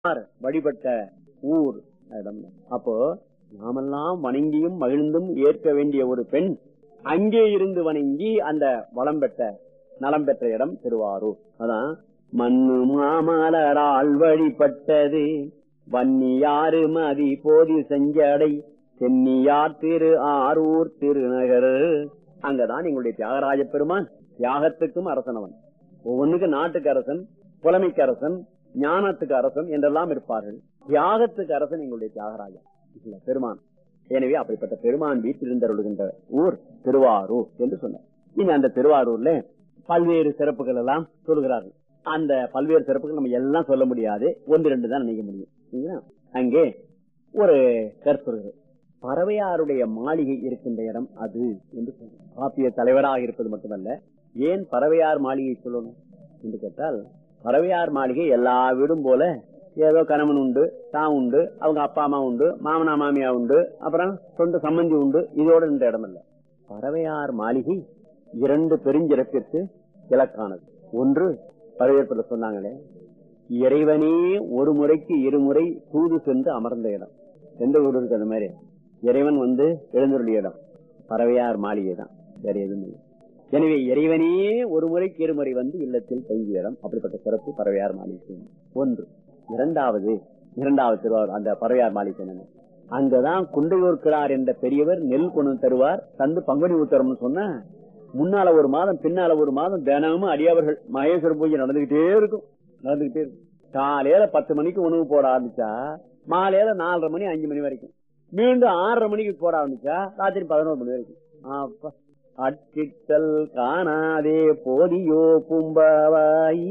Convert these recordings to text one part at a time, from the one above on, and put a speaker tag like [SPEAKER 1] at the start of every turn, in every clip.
[SPEAKER 1] வழிபட்ட ஊர் இடம் அப்போ நாமெல்லாம் வணங்கியும் மகிழ்ந்தும் ஏற்க வேண்டிய ஒரு பெண் அங்கே இருந்து வணங்கி அந்த வளம் பெற்ற நலம் பெற்ற இடம் திருவாரூர் அதான் மண்ணு மாமலரால் வழிபட்டது வன்னியாறு மதி போதி செஞ்சடை சென்னியார் திரு ஆரூர் திருநகர் அங்கதான் எங்களுடைய தியாகராஜ பெருமான் தியாகத்துக்கும் அரசனவன் ஒவ்வொன்றுக்கு நாட்டுக்கு அரசன் புலமைக்கு அரசன் ஞானத்துக்கு அரசன் என்றெல்லாம் இருப்பார்கள் தியாகத்துக்கு அரசன் எங்களுடைய தியாகராஜா இல்ல, பெருமான் எனவே அப்படிப்பட்ட பெருமான் வீட்டிலிருந்தருளுகின்ற ஊர் திருவாரூர் என்று சொன்னார் இனி அந்த திருவாரூர்ல பல்வேறு சிறப்புகள் எல்லாம் சொல்கிறார்கள் அந்த பல்வேறு சிறப்புகள் நம்ம எல்லாம் சொல்ல முடியாது ஒன்று ரெண்டு தான் நினைக்க முடியும் சரிங்களா? அங்கே ஒரு கற்புகிறது பறவையாருடைய மாளிகை இருக்கின்ற இடம் அது என்று சொல்றார். காப்பிய தலைவராக இருப்பது மட்டுமல்ல ஏன் பறவையார் மாளிகை சொல்லணும் என்று கேட்டால் பறவையார் மாளிகை எல்லா வீடும் போல ஏதோ கணவன் உண்டு தான் உண்டு அவங்க அப்பா அம்மா உண்டு மாமனா மாமியா உண்டு அப்புறம் சொந்த சம்பந்தி உண்டு இதோட இந்த இடம் இல்ல பறவையார் மாளிகை இரண்டு பெருஞ்சிறப்பிற்கு இலக்கானது ஒன்று பறவையற்பட சொன்னாங்களே இறைவனே ஒரு முறைக்கு இருமுறை தூது சென்று அமர்ந்த இடம் எந்த ஊர் இருக்கு அது மாதிரி இறைவன் வந்து எழுந்தருடைய இடம் பறவையார் மாளிகை தான் வேற எதுவும் இல்லை எனவே இறைவனே ஒரு முறைக்கு இருமுறை வந்து இல்லத்தில் தங்கிய இடம் அப்படிப்பட்ட சிறப்பு பறவையார் மாளிகை ஒன்று இரண்டாவது இரண்டாவது திருவாரூர் அந்த பறவையார் மாளிகை என்னன்னு அங்கதான் குண்டையூர் கிழார் என்ற பெரியவர் நெல் கொண்டு வந்து தருவார் தந்து பங்குனி உத்தரம்னு சொன்ன முன்னால ஒரு மாதம் பின்னால ஒரு மாதம் தினமும் அடியவர்கள் மகேஸ்வர பூஜை நடந்துகிட்டே இருக்கும் நடந்துகிட்டே இருக்கும் காலையில பத்து மணிக்கு உணவு போட ஆரம்பிச்சா மாலையில நாலரை மணி அஞ்சு மணி வரைக்கும் மீண்டும் ஆறரை மணிக்கு போட ஆரம்பிச்சா ராத்திரி பதினோரு மணி வரைக்கும் அப்பா அட்டிட்டல் காணாதே போதியோ பும்பவாய்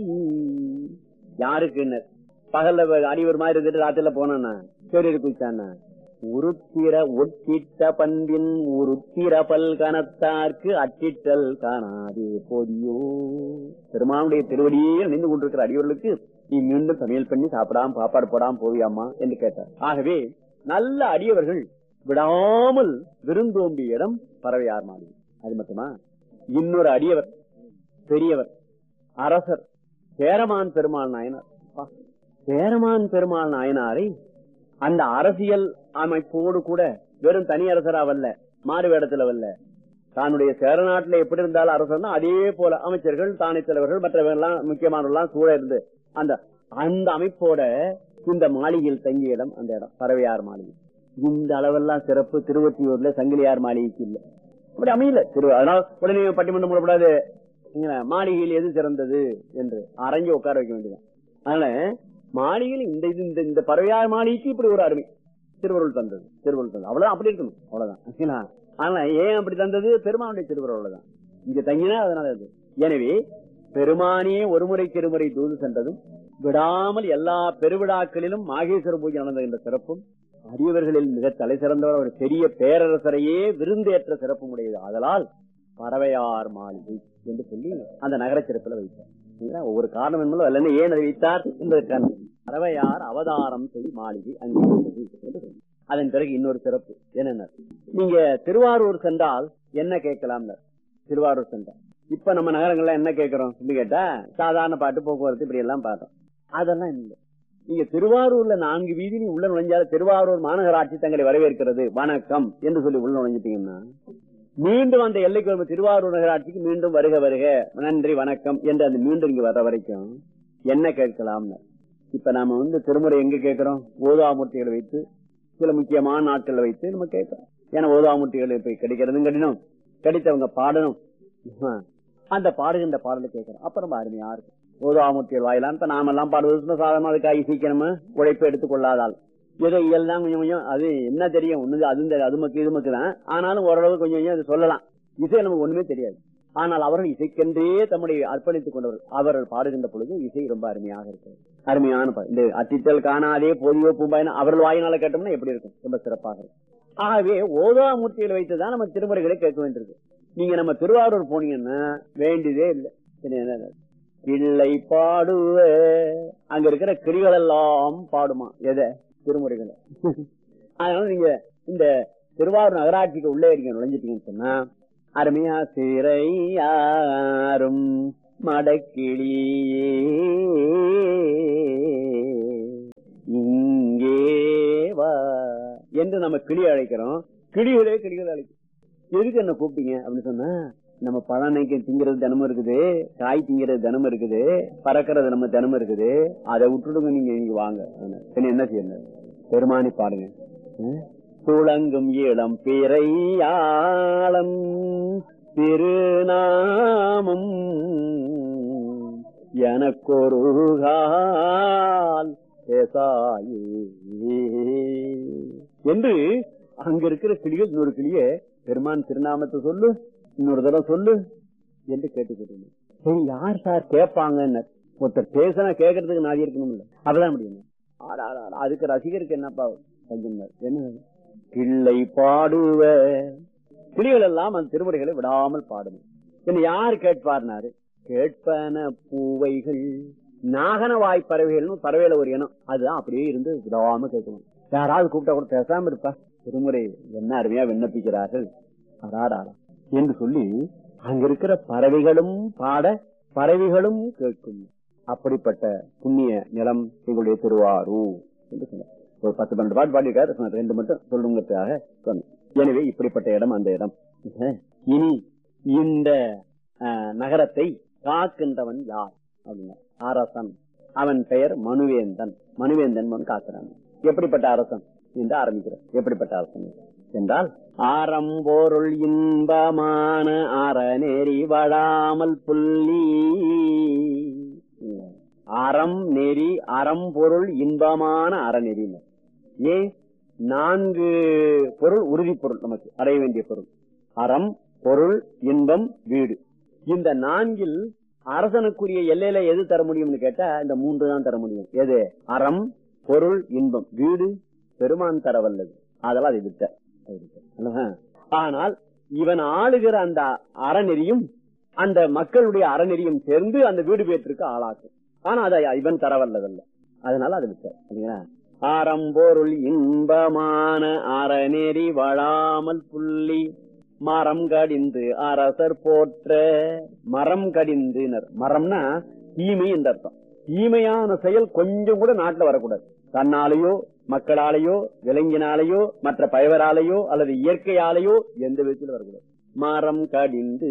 [SPEAKER 1] யாருக்கு பகல்ல அடிவர் மாதிரி இருந்துட்டு ராத்திரில போனா சரி குச்சானா உருத்திர ஒட்டிட்ட பண்பின் உருத்திர பல்கணத்தார்க்கு அட்டிட்டல் காணாதே போதியோ பெருமானுடைய திருவடியே நின்று கொண்டிருக்கிற அடியவர்களுக்கு நீ மீண்டும் சமையல் பண்ணி சாப்பிடாம சாப்பாடு போடாம போவியாமா என்று கேட்டார் ஆகவே நல்ல அடியவர்கள் விடாமல் விருந்தோம்பிய இடம் பறவையார் மாளிகை அது மட்டுமா இன்னொரு அடியவர் பெரியவர் அரசர் சேரமான் பெருமாள் நாயனார் அப்பா, சேரமான் பெருமாள் நாயனாரை அந்த அரசியல் அமைப்போடு கூட வெறும் தனி அரசரா வல்ல மாறு வேடத்துல வல்ல தன்னுடைய சேர நாட்டுல எப்படி இருந்தாலும் அரசர்னா அதே போல அமைச்சர்கள் தானே தலைவர்கள் மற்றவர்கள் முக்கியமானவர்கள் சூழ இருந்து அந்த அந்த அமைப்போட இந்த மாளிகையில் தங்கிய இடம் அந்த இடம் பறவையார் மாளிகை இந்த அளவெல்லாம் சிறப்பு திருவொற்றியூர்ல சங்கிலியார் மாளிகைக்கு இல்ல அப்படி அமையல திரு அதனால உடனே பட்டிமன்றம் போடக்கூடாது சரிங்களா? மாளிகையில் எது சிறந்தது என்று அரைஞ்சு உட்கார வைக்க வேண்டியது அதனால மாளிகையில் இந்த இது இந்த இந்த பறவையார் மாளிகைக்கு இப்படி ஒரு அருமை திருவருள் தந்தது திருவருள் தந்தது அவ்வளவுதான் அப்படி இருக்கணும் அவ்வளவுதான் சரிங்களா? ஆனா ஏன் அப்படி தந்தது பெருமானுடைய திருவருள் தான் இங்க தங்கினா அதனால அது எனவே பெருமானே ஒரு முறைக்கு இருமுறை தூது சென்றதும் விடாமல் எல்லா பெருவிழாக்களிலும் மாகேஸ்வர பூஜை நடந்த சிறப்பும் அரியவர்களில் மிக தலை சிறந்தவர் ஒரு பெரிய பேரரசரையே விருந்தேற்ற சிறப்பும் உடையது ஆதலால் பறவையார் மாளிகை என்று சொல்லி அந்த நகர சிறப்புல வைத்தார் சரிங்களா? ஒவ்வொரு காரணம் என்பது அல்ல ஏன் அதை வைத்தார் என்பதற்கான பறவையார் அவதாரம் செய் மாளிகை அங்கே இருந்தது என்று சொல்லி. அதன் பிறகு இன்னொரு சிறப்பு என்னென்ன நீங்க திருவாரூர் சென்றால் என்ன கேட்கலாம் திருவாரூர் சென்றால் இப்ப நம்ம நகரங்கள்ல என்ன கேட்கிறோம் அப்படின்னு கேட்டா சாதாரண பாட்டு போக்குவரத்து இப்படி எல்லாம் பார்த்தோம் அதெல்லாம் இல்லை நீங்க திருவாரூர்ல நான்கு வீதி நீ உள்ள நுழைஞ்சாலும் திருவாரூர் மாநகராட்சி தங்களை வரவேற்கிறது வணக்கம் என்று சொல்லி உள்ள நுழைஞ்சிட்டீங்கன்னா மீண்டும் அந்த எல்லைக்கு வரும் திருவாரூர் நகராட்சிக்கு மீண்டும் வருக வருக நன்றி வணக்கம் என்று அந்த மீண்டும் இங்க வர்ற வரைக்கும் என்ன கேட்கலாம்னு இப்ப நாம வந்து திருமுறை எங்க கேட்கிறோம் ஓதாமூர்த்திகளை வைத்து சில முக்கியமான நாட்கள்ல வைத்து நம்ம கேட்கிறோம் ஏன்னா ஓதாமூர்த்திகள் இப்ப கிடைக்கிறதும் கடினம் கிடைத்தவங்க பாடணும் ஆஹ். அந்த பாடுகின்ற பாடலை கேட்கிறோம் அப்ப ரொம்ப அருமையா இருக்கும் ஓதாமூர்த்திகள் வாயிலாம் இப்ப நாமெல்லாம் பாடுவது சாதாரண அதுக்காக சீக்கிரமா உழைப்பு எடுத்துக் கொள்ளாதால் ஏதோ இயல்தான் கொஞ்சம் கொஞ்சம் அது என்ன தெரியும் ஒண்ணு அது இந்த அது மக்கு இது மக்கு தான் ஆனாலும் ஓரளவு கொஞ்சம் கொஞ்சம் அது சொல்லலாம் இசை நமக்கு ஒண்ணுமே தெரியாது ஆனால் அவர்கள் இசைக்கென்றே தம்முடைய அர்ப்பணித்துக் கொண்டவர்கள் அவர்கள் பாடுகின்ற பொழுது இசை ரொம்ப அருமையாக இருக்கிறது அருமையான பா- இந்த அத்தித்தல் காணாதே போதியோ பூம்பாயினா அவர்கள் வாயினால கேட்டோம்னா எப்படி இருக்கும் ரொம்ப சிறப்பாக இருக்கும் ஆகவே ஓதாமூர்த்திகளை வைத்துதான் நம்ம திருமுறைகளை கேட்க வேண்டியிருக்கு நீங்க நம்ம திருவாரூர் போனீங்கன்னா வேண்டியதே இல்லை சரி, என்ன? கிள்ளை பாடுவ அங்க இருக்கிற கிளிகள் எல்லாம் பாடுமா எதை திருமுறைகளை அதனால நீங்க இந்த திருவாரூர் நகராட்சிக்கு உள்ளே இருக்க நுழைஞ்சிட்டீங்கன்னு சொன்னா அருமையா சிறையாரும் மடக்கிளியே என்று நம்ம கிளி அழைக்கிறோம் கிளிகளே கிளிகள் அழைக்கும் எதுக்கு என்ன கூப்பிட்டீங்க அப்படின்னு சொன்னா நம்ம பழனைக்கு திங்கிறது தினமும் இருக்குது காய் திங்கிறது தினமும் இருக்குது பறக்கிறது நம்ம தினமும் இருக்குது அதை விட்டுடுங்க நீங்க நீங்க வாங்க பின்ன என்ன செய்யணும் பெருமானி பாடுங்க ம்? துளங்கும் இளம் பிறையாளம் திருநாமம் எனக்கொரு கால் பேசாயே என்று அங்க இருக்கிற கிளிகள் இன்னொரு கிளிய பெருமான் திருநாமத்தை சொல்லு இன்னொரு தடவை சொல்லு என்று கேட்டுக்கிட்டு சரி யார் சார் கேட்பாங்கன்னு ஒருத்தர் பேசினா கேட்கறதுக்கு நாதி இருக்கணும்ல அப்பதான் முடியும் ஆடா, ஆடா, ஆடா, அதுக்கு ரசிகருக்கு என்னப்பா பஞ்சம் என்ன கிள்ளை பாடுவ கிளிகள் எல்லாம் அந்த திருமுறைகளை விடாமல் பாடணும் என்ன யார் கேட்பார்னாரு கேட்பன பூவைகள் நாகன வாய் பறவைகள்னு பறவையில ஒரு இனம் அதுதான் அப்படியே இருந்து விடாம கேட்கணும் யாராவது கூப்பிட்டா கூட பேசாம இருப்பா திருமுறை என்ன அருமையா விண்ணப்பிக்கிறார்கள் அடாடாடா என்று சொல்லி அங்க இருக்கிற பறவைகளும் பாட பறவைகளும் கேட்கும் அப்படிப்பட்ட புண்ணிய நிலம் எங்களுடைய திருவாரூர் என்று சொன்னார் ஒரு பத்து பன்னெண்டு பாட்டு பாடியிருக்காரு சொன்னார். ரெண்டு மட்டும் சொல்லுங்கிறதுக்காக சொன்னேன் எனவே இப்படிப்பட்ட இடம் அந்த இடம் இனி இந்த அஹ், நகரத்தை காக்கின்றவன் யார் அப்படின்னா அரசன் அவன் பெயர் மனுவேந்தன் மனுவேந்தன் மனு காக்கிறான் எப்படிப்பட்ட அரசன் என்று ஆரம்பிக்கிறார் எப்படிப்பட்ட அரசன் என்றால் ஆரம்போருள் இன்பமான அறநெறி வடாமல் புள்ளி அறம் நெறி அறம் பொருள் இன்பமான அறநெறினர் ஏன் நான்கு பொருள் உறுதி பொருள் நமக்கு அடைய வேண்டிய பொருள் அறம் பொருள் இன்பம் வீடு இந்த நான்கில் அரசனுக்குரிய எல்லையில எது தர முடியும்னு கேட்டா இந்த மூன்று தான் தர முடியும் எது அறம் பொருள் இன்பம் வீடு பெருமான் தர வல்லது அதெல்லாம் அது விட்ட அது விட்ட. அல்லவா? ஆனால் இவன் ஆளுகிற அந்த அறநெறியும் அந்த மக்களுடைய அறநெறியும் சேர்ந்து அந்த வீடு பேற்றுக்கு ஆளாக்கும் ஆனா அதை இவன் தர வல்லதல்ல அதனால அது விட்ட சரிங்களா ஆரம்பொருள் இன்பமான அறநெறி வளாமல் புள்ளி மரம் கடிந்து அரசர் போற்ற மரம் கடிந்துனர் மரம்னா தீமை என்ற அர்த்தம் தீமையான செயல் கொஞ்சம் கூட நாட்டுல வரக்கூடாது தன்னாலேயோ மக்களாலேயோ விலங்கினாலேயோ மற்ற பயவராலேயோ அல்லது இயற்கையாலேயோ எந்த விதத்தில் வரக்கூடாது மரம் கடிந்து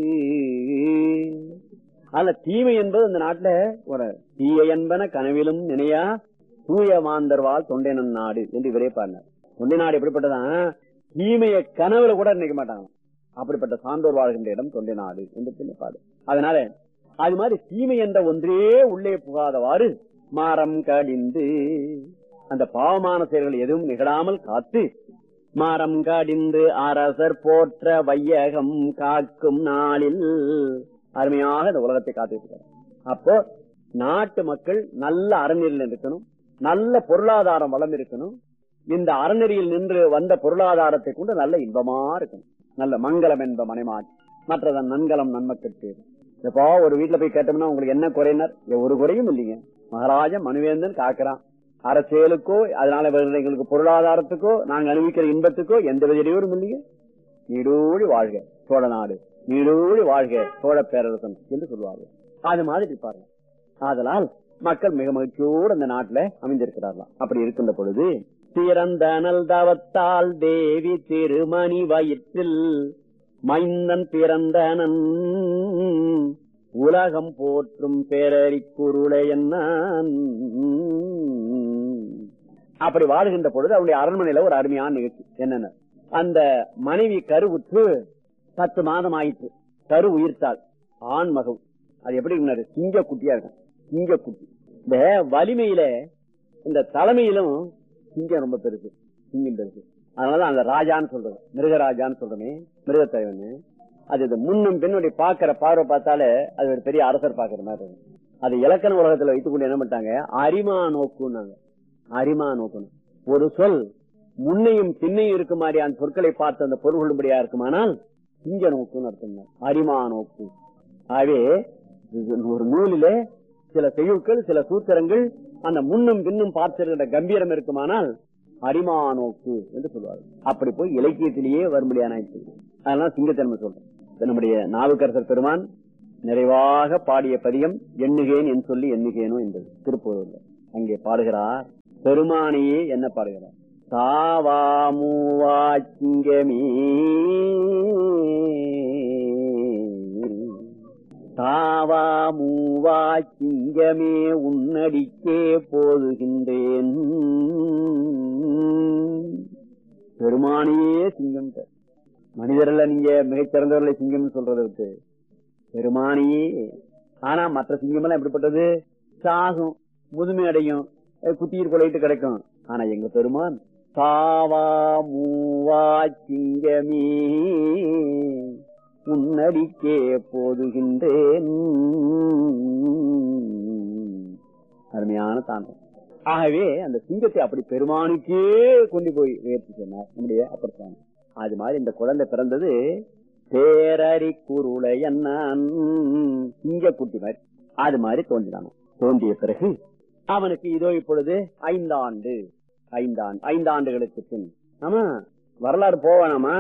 [SPEAKER 1] அதுல தீமை என்பது அந்த நாட்டுல ஒரு தீய என்பன கனவிலும் நினையா தூய மாந்தர்வாள் தொண்டைனன் நாடு என்று இவரே பாடினார் தொண்டை நாடு எப்படிப்பட்டதான் தீமைய கனவுல கூட நினைக்க மாட்டாங்க அப்படிப்பட்ட சான்றோர் வாழ்கின்ற இடம் தொண்டை நாடு என்று சொல்லி பாடு அதனால அது மாதிரி தீமை என்ற ஒன்றே உள்ளே புகாதவாறு மாறம் கடிந்து அந்த பாவமான செயல்கள் எதுவும் நிகழாமல் காத்து மாறம் கடிந்து அரசர் போற்ற வையகம் காக்கும் நாளில் அருமையாக இந்த உலகத்தை காத்துட்டு அப்போ நாட்டு மக்கள் நல்ல அறநெறியில் இருக்கணும் நல்ல பொருளாதாரம் வளம் இருக்கணும் இந்த அறநெறியில் நின்று வந்த பொருளாதாரத்தை கொண்டு நல்ல இன்பமா இருக்கணும் நல்ல மங்களம் என்ப மனைமாற்றி மற்றதன் நன்கலம் நன்மக்கட்டு இப்போ ஒரு வீட்டுல போய் கேட்டோம்னா உங்களுக்கு என்ன குறையினர் ஒரு குறையும் இல்லைங்க மகாராஜா மனுவேந்தன் காக்குறான் அரசியலுக்கோ அதனால வருகிற எங்களுக்கு பொருளாதாரத்துக்கோ நாங்க அனுபவிக்கிற இன்பத்துக்கோ எந்த வித இடையூறும் இல்லைங்க நீடூழி வாழ்க சோழ நாடு நீடூழி வாழ்க சோழ பேரரசன் என்று சொல்லுவாங்க அது மாதிரி பாருங்க ஆதலால் மக்கள் மிக மகிழ்ச்சியோடு அந்த நாட்டுல அமைந்திருக்கிறார்களாம் அப்படி இருக்கின்ற பொழுது பிறந்தனல் தவத்தால் தேவி திருமணி வயிற்றில் மைந்தன் பிறந்தனன் உலகம் போற்றும் பேரறி குருளை அப்படி வாழ்கின்ற பொழுது அவருடைய அரண்மனையில ஒரு அருமையான நிகழ்ச்சி என்னென்ன அந்த மனைவி கருவுற்று பத்து மாதம் ஆயிற்று கரு உயிர்த்தாள் ஆண் மகம் அது எப்படி இருந்தாரு சிங்க குட்டியா இருக்கும் சிங்க குட்டி இந்த வலிமையில இந்த தலைமையிலும் சிங்கம் ரொம்ப பெருசு சிங்கம் பெருசு அதனாலதான் அந்த ராஜான்னு சொல்றது மிருகராஜான்னு சொல்றமே மிருகத்தலைவன் அது இந்த முன்னும் பின்னுடைய பாக்குற பார்வை பார்த்தாலே அது ஒரு பெரிய அரசர் பாக்குற மாதிரி இருக்கும் அது இலக்கண உலகத்துல வைத்துக் கொண்டு என்ன பண்ணிட்டாங்க அரிமா நோக்குன்னாங்க அரிமா நோக்கணும் ஒரு சொல் முன்னையும் பின்னையும் இருக்கு மாதிரியான சொற்களை பார்த்து அந்த பொருள் கொள்ளும்படியா இருக்குமானால் சிங்க நோக்குன்னு அர்த்தம் அரிமா நோக்கு ஆகவே இது ஒரு நூலிலே சில செய்யுட்கள் சில சூத்திரங்கள் அந்த முன்னும் பின்னும் பார்த்திருக்கிற கம்பீரம் இருக்குமானால் அரிமா நோக்கு என்று சொல்லுவார்கள் அப்படி போய் இலக்கியத்திலேயே வரும்படியான அதனால சிங்கத்தன்மை சொல்றேன் இப்ப நம்முடைய நாவுக்கரசர் பெருமான் நிறைவாக பாடிய பதியம் எண்ணுகேன் என் சொல்லி எண்ணுகேனோ என்பது திருப்பூர்ல அங்கே பாடுகிறார் பெருமானையே என்ன பாடுகிறார் தாவா மூவா சிங்கமே தாவா மூவா சிங்கமே உன்னடிக்கே போதுகின்றேன் பெருமானியே சிங்கம் மனிதர்ல நீங்க மிகச்சிறந்தவர்களை சிங்கம் சொல்றதற்கு பெருமானியே ஆனா மற்ற சிங்கம் எல்லாம் எப்படிப்பட்டது சாகும் முதுமை அடையும் அஹ் குத்தியிர் கொலையிட்டு கிடைக்கும் ஆனா எங்க பெருமான் சாவா மூவா சிங்கமே உன்னடிக்கே போதுகின்றேன் அருமையான தாண்டவம் ஆகவே அந்த சிங்கத்தை அப்படி பெருமானுக்கே கொண்டு போய் உயர்த்தி சொன்னார் நம்முடைய அப்பர்சாமி அது மாதிரி இந்த குழந்தை பிறந்தது பேரறி குருளை என்னான் சிங்க குட்டி மாதிரி அது மாதிரி தோன்றினான் தோன்றிய பிறகு அவனுக்கு இதோ இப்பொழுது ஐந்தாண்டு ஐந்தாண்டு ஐந்தாண்டுகளுக்கு பின் ஆமா வரலாறு போவானாமா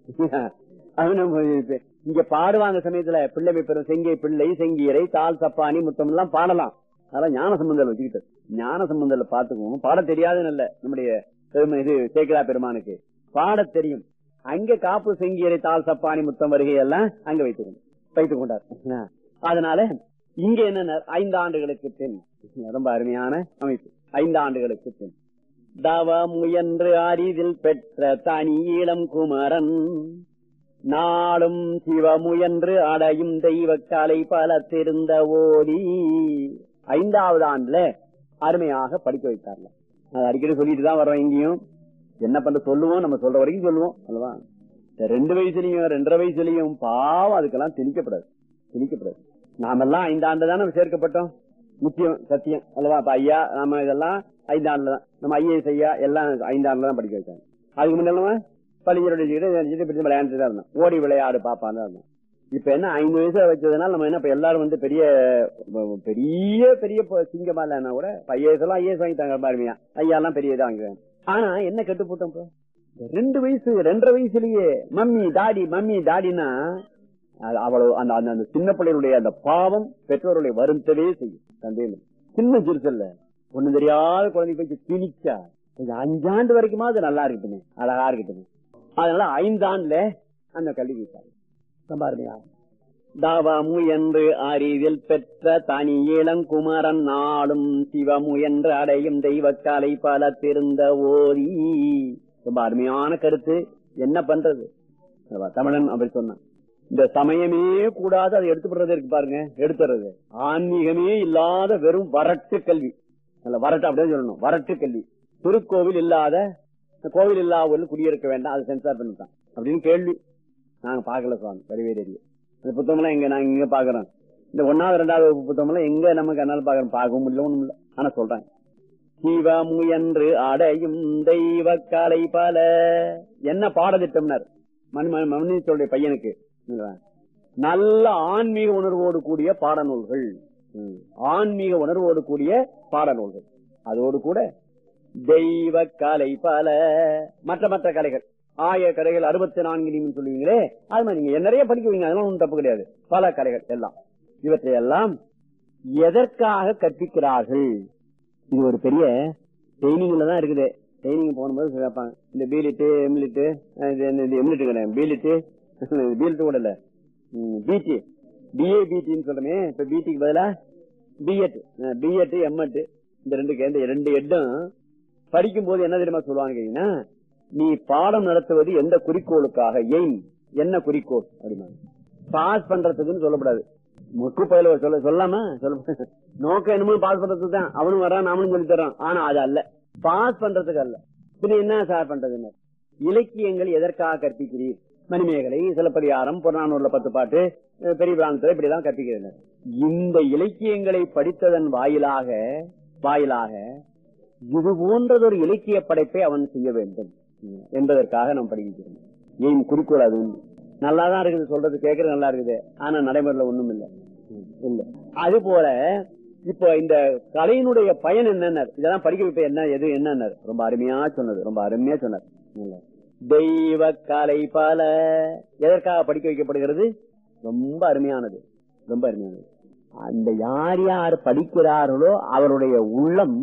[SPEAKER 1] அவனு இப்ப இங்க பாடுவாங்க சமயத்துல பிள்ளை பெறும் செங்கை பிள்ளை செங்கீரை தால் சப்பானி முத்தம் எல்லாம் பாடலாம் அதெல்லாம் ஞான சம்பந்தம் வச்சுக்கிட்டு ஞான சம்பந்தம் பாத்துக்குவோம் பாட தெரியாதுன்னு இல்ல நம்முடைய பெருமை இது சேக்கிரா பெருமானுக்கு பாட தெரியும் அங்க காப்பு செங்கீரை தால் சப்பானி முத்தம் வருகை எல்லாம் அங்க வைத்துக்கணும் வைத்துக் கொண்டார் அதனால இங்க என்ன ஐந்து ஆண்டுகளுக்கு பின் ரொம்ப அருமையான அமைப்பு ஐந்து ஆண்டுகளுக்கு பின் தவ முயன்று அரிதில் பெற்ற தனி இளம் குமரன் நாளும் சிவமுயன்று அடையும் தெய்வ கலை பல திருந்த ஓடி ஐந்தாவது ஆண்டுல அருமையாக படிக்க வைத்தார்ல அது அடிக்கடி சொல்லிட்டு தான் வர்றோம் இங்கேயும் என்ன பண்ற சொல்லுவோம் நம்ம சொல்ற வரைக்கும் சொல்லுவோம் அல்லவா இந்த ரெண்டு வயசுலயும் ரெண்டரை வயசுலயும் பாவம் அதுக்கெல்லாம் திணிக்கப்படாது திணிக்கப்படாது நாமெல்லாம் ஐந்தாண்டு தான் நம்ம சேர்க்கப்பட்டோம் முக்கியம் சத்தியம் அல்லவா இப்ப ஐயா நம்ம இதெல்லாம் ஐந்தாண்டுல தான் நம்ம ஐஏஎஸ் ஐயா எல்லாம் ஐந்தாண்டுல தான் படிக்க வைத்தாங்க அதுக்கு முன்னாடி பள்ளிகளுடைய விளையாண்டு தான் இருந்தோம் ஓடி விளையாடு பாப்பான்னு தான் இருந்தோம் இப்ப என்ன ஐந்து வயசுல வச்சதுனால நம்ம என்ன இப்ப எல்லாரும் வந்து பெரிய பெரிய பெரிய சிங்கமா இல்லைன்னா கூட ஐஏஎஸ் எல்லாம் ஐஏஎஸ் வாங்கிட்டாங்க பாருமையா ஐயா எல்லாம் பெரிய இதாக வாங்குவேன் ஆனா என்ன கெட்டு போட்டோம் இப்போ ரெண்டு வயசு ரெண்டரை வயசுலயே மம்மி டாடி மம்மி டாடினா அவ்வளவு அந்த அந்த சின்ன பிள்ளைகளுடைய அந்த பாவம் பெற்றோருடைய வருத்தவே செய்யும் சந்தேகம் சின்ன சிறுசல்ல ஒண்ணு தெரியாத குழந்தை போய் திணிச்சா அஞ்சாண்டு வரைக்குமா அது நல்லா இருக்கட்டுமே அழகா இருக்கட்டுமே அதனால ஐந்தாண்டுல அந்த கல்வி வைத்தார் சம்பாரணையா தாவாமு என்று அறிவில் பெற்ற தனி இளங்குமரன் நாளும் சிவமு என்று அடையும் தெய்வக்காலை பல திருந்த ஓதி ரொம்ப அருமையான கருத்து என்ன பண்றது தமிழன் அப்படி சொன்னான் இந்த சமயமே கூடாது அதை எடுத்துப்படுறது இருக்கு பாருங்க எடுத்துறது ஆன்மீகமே இல்லாத வெறும் வரட்டு கல்வி வரட்டு அப்படின்னு சொல்லணும் வரட்டு கல்வி திருக்கோவில் இல்லாத கோவில் இல்லாத குடியிருக்க வேண்டாம் அது சென்சார் பண்ணிட்டான் அப்படின்னு கேள்வி நாங்க பாக்கல சுவாமி வடிவேரி இந்த புத்தகம் எல்லாம் எங்க நாங்க இங்க பாக்குறோம் இந்த ஒன்னாவது ரெண்டாவது புத்தகம் எல்லாம் எங்க நமக்கு என்னால பாக்குறோம் பார்க்கவும் முடியல ஒண்ணும் இல்ல ஆனா சொல்றாங்க சிவமுயன்று அடையும் தெய்வ கலை பல என்ன பாடத்திட்டம்னர் மனுடைய பையனுக்கு நல்ல ஆன்மீக உணர்வோடு கூடிய பாடநூல்கள் ஆன்மீக உணர்வோடு கூடிய பாடநூல்கள் அதோடு கூட தெய்வ கலை பல மற்ற மற்ற கலைகள் ஆய கலைகள் அறுபத்தி நான்கு நீங்க சொல்லுவீங்களே அது மாதிரி நீங்க நிறைய படிக்குவீங்க அதெல்லாம் ஒன்றும் தப்பு கிடையாது பல கலைகள் எல்லாம் இவற்றை எல்லாம் எதற்காக கற்பிக்கிறார்கள் இது ஒரு பெரிய ட்ரைனிங்ல தான் இருக்குது ட்ரைனிங் போகும்போது கேட்பாங்க இந்த பீலிட்டு எம்லிட்டு எம்லிட்டு கிடையாது பீலிட்டு பீலிட்டு கூட இல்ல பிடி பிஏ பிடின்னு சொல்றமே இப்ப பிடிக்கு பதிலா பிஎட் பிஎட் எம்எட் இந்த ரெண்டு இந்த ரெண்டு எட்டும் படிக்கும் போது என்ன தெரியுமா சொல்லுவாங்க கேட்டீங்கன்னா நீ பாடம் நடத்துவது எந்த குறிக்கோளுக்காக எய்ம் என்ன குறிக்கோள் அப்படின்னா பாஸ் பண்றதுக்குன்னு சொல்லக்கூடாது முக்கு பயில சொல்ல சொல்லாம சொல்ல நோக்கம் என்னமோ பாஸ் பண்றதுக்கு தான் அவனும் வரான் நாமளும் சொல்லி தரான் ஆனா அது அல்ல பாஸ் பண்றதுக்கு அல்ல பின்ன என்ன சார் பண்றதுன்னு இலக்கியங்கள் எதற்காக கற்பிக்கிறீர் மணிமேகலை சிலப்பதிகாரம் புறநானூர்ல பத்து பாட்டு பெரிய பிராணத்துல இப்படிதான் கற்பிக்கிறது இந்த இலக்கியங்களை படித்ததன் வாயிலாக வாயிலாக இது போன்றதொரு இலக்கிய படைப்பை அவன் செய்ய வேண்டும் என்பதற்காக நாம் படிக்கிறோம் ஏன் குறிக்கோள் அது நல்லாதான் இருக்குது சொல்றது கேட்கறது நல்லா இருக்குது ஆனா நடைமுறையில ஒண்ணும் இல்ல இல்ல அது போல இப்போ இந்த கலையினுடைய பயன் என்னன்னு இதெல்லாம் படிக்க வைப்ப என்ன எது என்னன்னு ரொம்ப அருமையா சொன்னது ரொம்ப அருமையா சொன்னார் தெய்வ கலை பல எதற்காக படிக்க வைக்கப்படுகிறது ரொம்ப அருமையானது ரொம்ப அருமையானது அந்த யார் யார் படிக்கிறார்களோ அவருடைய உள்ளம்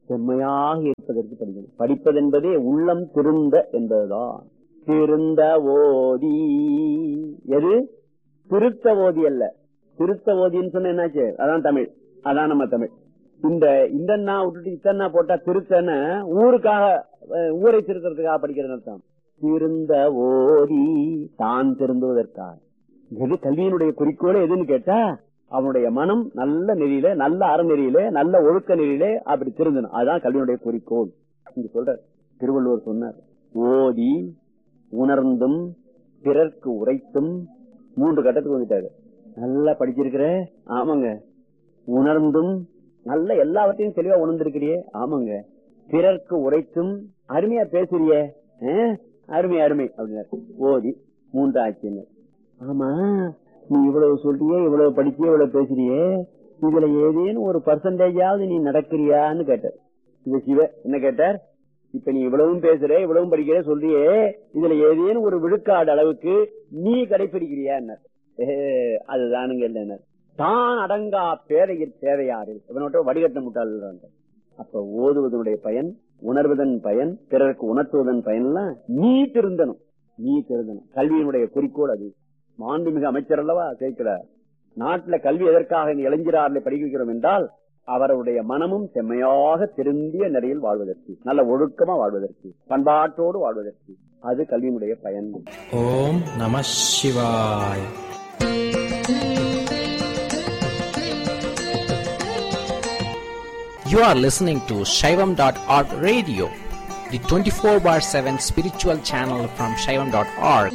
[SPEAKER 1] செம்மையாக இருப்பதற்கு படிக்கணும் படிப்பது என்பதே உள்ளம் திருந்த என்பதுதான் திருந்த ஓதி எது திருத்த ஓதி அல்ல திருத்த ஓதின்னு சொன்ன என்னாச்சு அதான் தமிழ் அதான் நம்ம தமிழ் இந்த இந்த விட்டுட்டு இத்தனை போட்டா திருத்தன்னு ஊருக்காக அஹ், ஊரை திருத்தறதுக்காக படிக்கிறது அர்த்தம் திருந்த ஓதி தான் திருந்துவதற்காக எது கல்வியினுடைய குறிக்கோளே எதுன்னு கேட்டா அவனுடைய மனம் நல்ல நெறியில நல்ல அறநெறியில நல்ல ஒழுக்க நெறியில அப்படி திருந்தணும் அதுதான் கல்வியினுடைய குறிக்கோள் இங்க சொல்ற திருவள்ளுவர் சொன்னார் ஓதி உணர்ந்தும் பிறர்க்கு உரைத்தும் மூன்று கட்டத்துக்கு வந்துட்டாரு நல்லா படிச்சிருக்கிற ஆமாங்க உணர்ந்தும் நல்ல எல்லாவற்றையும் தெளிவா உணர்ந்திருக்கிறியே ஆமாங்க பிறர்க்கு உரைத்தும் அருமையா பேசுறியே ஆ? அருமை அருமை அப்படின்னாரு ஓதி மூன்று ஆட்சின்னு ஆமா நீ இவ்வளவு சொல்றியே இவ்வளவு படிச்சியே இவ்வளவு பேசுறியே இதுல ஏதேனும் ஒரு பர்சன்டேஜாவது நீ நடக்கிறியான்னு கேட்டார் இது சிவ என்ன கேட்டார் இப்ப நீ இவ்வளவும் பேசுற இவ்வளவும் படிக்கிற சொல்றியே இதுல ஏதேனும் ஒரு விழுக்காடு அளவுக்கு நீ கடைபிடிக்கிறியா அதுதானுங்க இல்லைன்னு தான் அடங்கா பேரையில் தேவையாறு இவனோட வடிகட்ட முட்டாள் அப்ப ஓதுவதனுடைய பயன் உணர்வதன் பயன் பிறருக்கு உணர்த்துவதன் பயன்லாம் நீ திருந்தணும் நீ திருந்தணும் கல்வியினுடைய குறிக்கோள் அது மாண்புமிகு அமைச்சர் அல்லவா சேர்க்கிறார் நாட்டுல கல்வி எதற்காக இந்த இளைஞரார்களை படிக்க வைக்கிறோம் என்றால் அவருடைய மனமும் செம்மையாக திருந்திய நிலையில் வாழ்வதற்கு நல்ல ஒழுக்கமா வாழ்வதற்கு பண்பாட்டோடு வாழ்வதற்கு அது கல்வியினுடைய பயன்
[SPEAKER 2] ஓம் நம சிவாய் You are listening to Shaivam.org radio, the 24 bar 7 spiritual channel from Shaivam.org.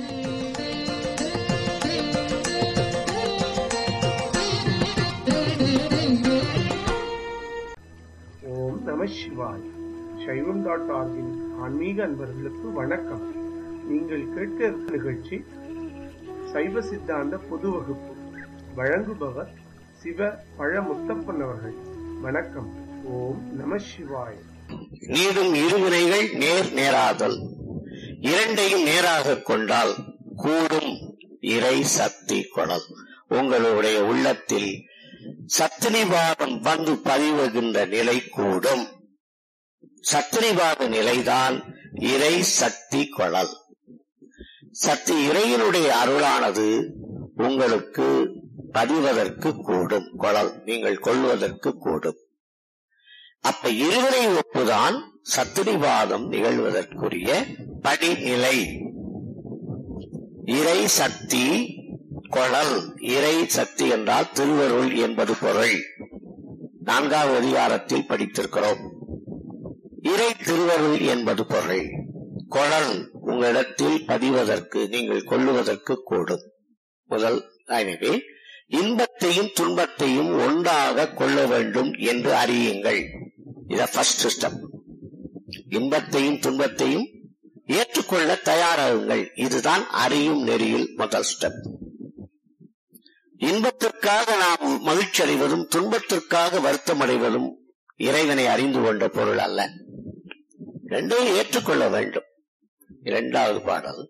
[SPEAKER 3] ஓம் நம சிவாய் சைவம் டாட் ஆர்கின் ஆன்மீக அன்பர்களுக்கு வணக்கம் நீங்கள் கேட்க இருக்கும் நிகழ்ச்சி சைவ சித்தாந்த பொது வகுப்பு வழங்குபவர் சிவ பழ முத்தப்பன் அவர்கள் வணக்கம் ஓம் நம சிவாய்
[SPEAKER 4] நீடும் இருவினைகள் நேர் நேராதல் இரண்டையும் நேராக கொண்டால் கூடும் இறை சக்தி குணம் உங்களுடைய உள்ளத்தில் சத்தினிவாதம் வந்து பதிவுகின்ற நிலை கூடும் சத்தினிவாத நிலைதான் இறை சக்தி குழல் சக்தி இறையினுடைய அருளானது உங்களுக்கு பதிவதற்கு கூடும் குழல் நீங்கள் கொள்வதற்கு கூடும் அப்ப இருவினை ஒப்புதான் சத்திரிவாதம் நிகழ்வதற்குரிய படிநிலை இறை சக்தி கொழல் இறை சக்தி என்றால் திருவருள் என்பது பொருள் நான்காவது அதிகாரத்தில் படித்திருக்கிறோம் இறை திருவருள் என்பது பொருள் கொழல் உங்களிடத்தில் பதிவதற்கு நீங்கள் கொள்ளுவதற்கு கூடும் முதல் எனவே இன்பத்தையும் துன்பத்தையும் ஒன்றாக கொள்ள வேண்டும் என்று அறியுங்கள் இத ஃபர்ஸ்ட் ஸ்டெப் இன்பத்தையும் துன்பத்தையும் ஏற்றுக்கொள்ள தயாராகுங்கள் இதுதான் அறியும் நெறியில் முதல் ஸ்டெப் இன்பத்திற்காக நாம் மகிழ்ச்சி அடைவதும் துன்பத்திற்காக வருத்தம் அடைவதும் இறைவனை அறிந்து கொண்ட பொருள் அல்ல ரெண்டையும் ஏற்றுக்கொள்ள வேண்டும் இரண்டாவது பாடல்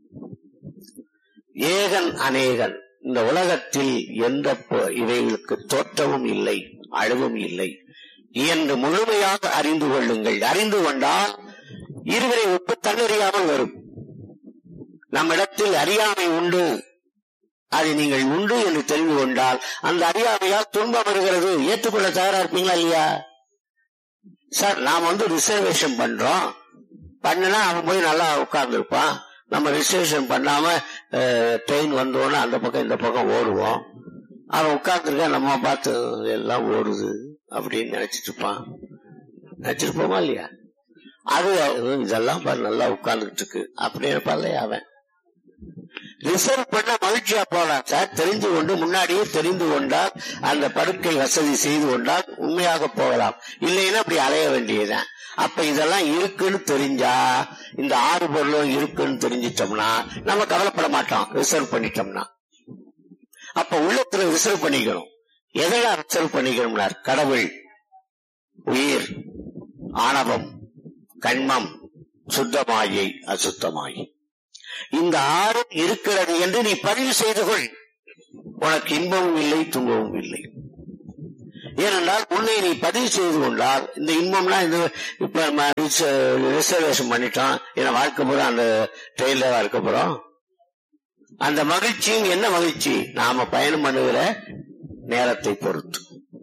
[SPEAKER 4] ஏகன் அநேகன் இந்த உலகத்தில் எந்த பொ- இவைகளுக்கு தோற்றமும் இல்லை அழிவும் இல்லை என்று முழுமையாக அறிந்து கொள்ளுங்கள் அறிந்து கொண்டால் இருவரை ஒப்பு தன்னறியாமல் வரும் நம்மிடத்தில் அறியாமை உண்டு அதை நீங்கள் உண்டு என்று தெரிந்து கொண்டால் அந்த அறியாமையால் துன்பம் வருகிறது ஏற்றுக்கொள்ள தயாரா இருப்பீங்களா இல்லையா சார் நாம் வந்து ரிசர்வேஷன் பண்றோம் பண்ணுனா அவன் போய் நல்லா உட்கார்ந்து இருப்பான் நம்ம ரிசர்வேஷன் பண்ணாம ட்ரெயின் வந்தோன்னு அந்த பக்கம் இந்த பக்கம் ஓடுவோம் அவன் உட்கார்ந்துருக்க நம்ம பார்த்து எல்லாம் ஓடுது அப்படின்னு நினைச்சிட்டு இருப்பான் நினைச்சிருப்போமா இல்லையா அது இதெல்லாம் பாரு நல்லா உட்கார்ந்துட்டு இருக்கு அப்படி இருப்பான் இல்லையா அவன் ரிசர்வ் பண்ண மகிழ்ச்சியா போலாம் சார் தெரிந்து கொண்டு முன்னாடியே தெரிந்து கொண்டால் அந்த படுக்கை வசதி செய்து கொண்டால் உண்மையாக போகலாம் இல்லைன்னா அப்படி அலைய வேண்டியதுதான் அப்ப இதெல்லாம் இருக்குன்னு தெரிஞ்சா இந்த ஆறு பொருளும் இருக்குன்னு தெரிஞ்சிட்டோம்னா நம்ம கவலைப்பட மாட்டோம் ரிசர்வ் பண்ணிட்டோம்னா அப்ப உள்ளத்துல ரிசர்வ் பண்ணிக்கணும் எதெல்லாம் ரிசர்வ் பண்ணிக்கணும்னார் கடவுள் உயிர் ஆணவம் கண்மம் சுத்தமாயை அசுத்தமாயை இந்த ஆறும் இருக்கிறது என்று நீ பதிவு செய்து கொள் உனக்கு இன்பமும் இல்லை துன்பமும் இல்லை ஏனென்றால் உன்னை நீ பதிவு செய்து கொண்டால் இந்த இன்பம்லாம் இது இப்ப ரிசர்வேஷன் பண்ணிட்டோம் என வாழ்க்கை பூரா அந்த ட்ரெயின்ல இருக்க போறோம் அந்த மகிழ்ச்சியும் என்ன மகிழ்ச்சி நாம பயணம் பண்ணுகிற நேரத்தை பொறுத்து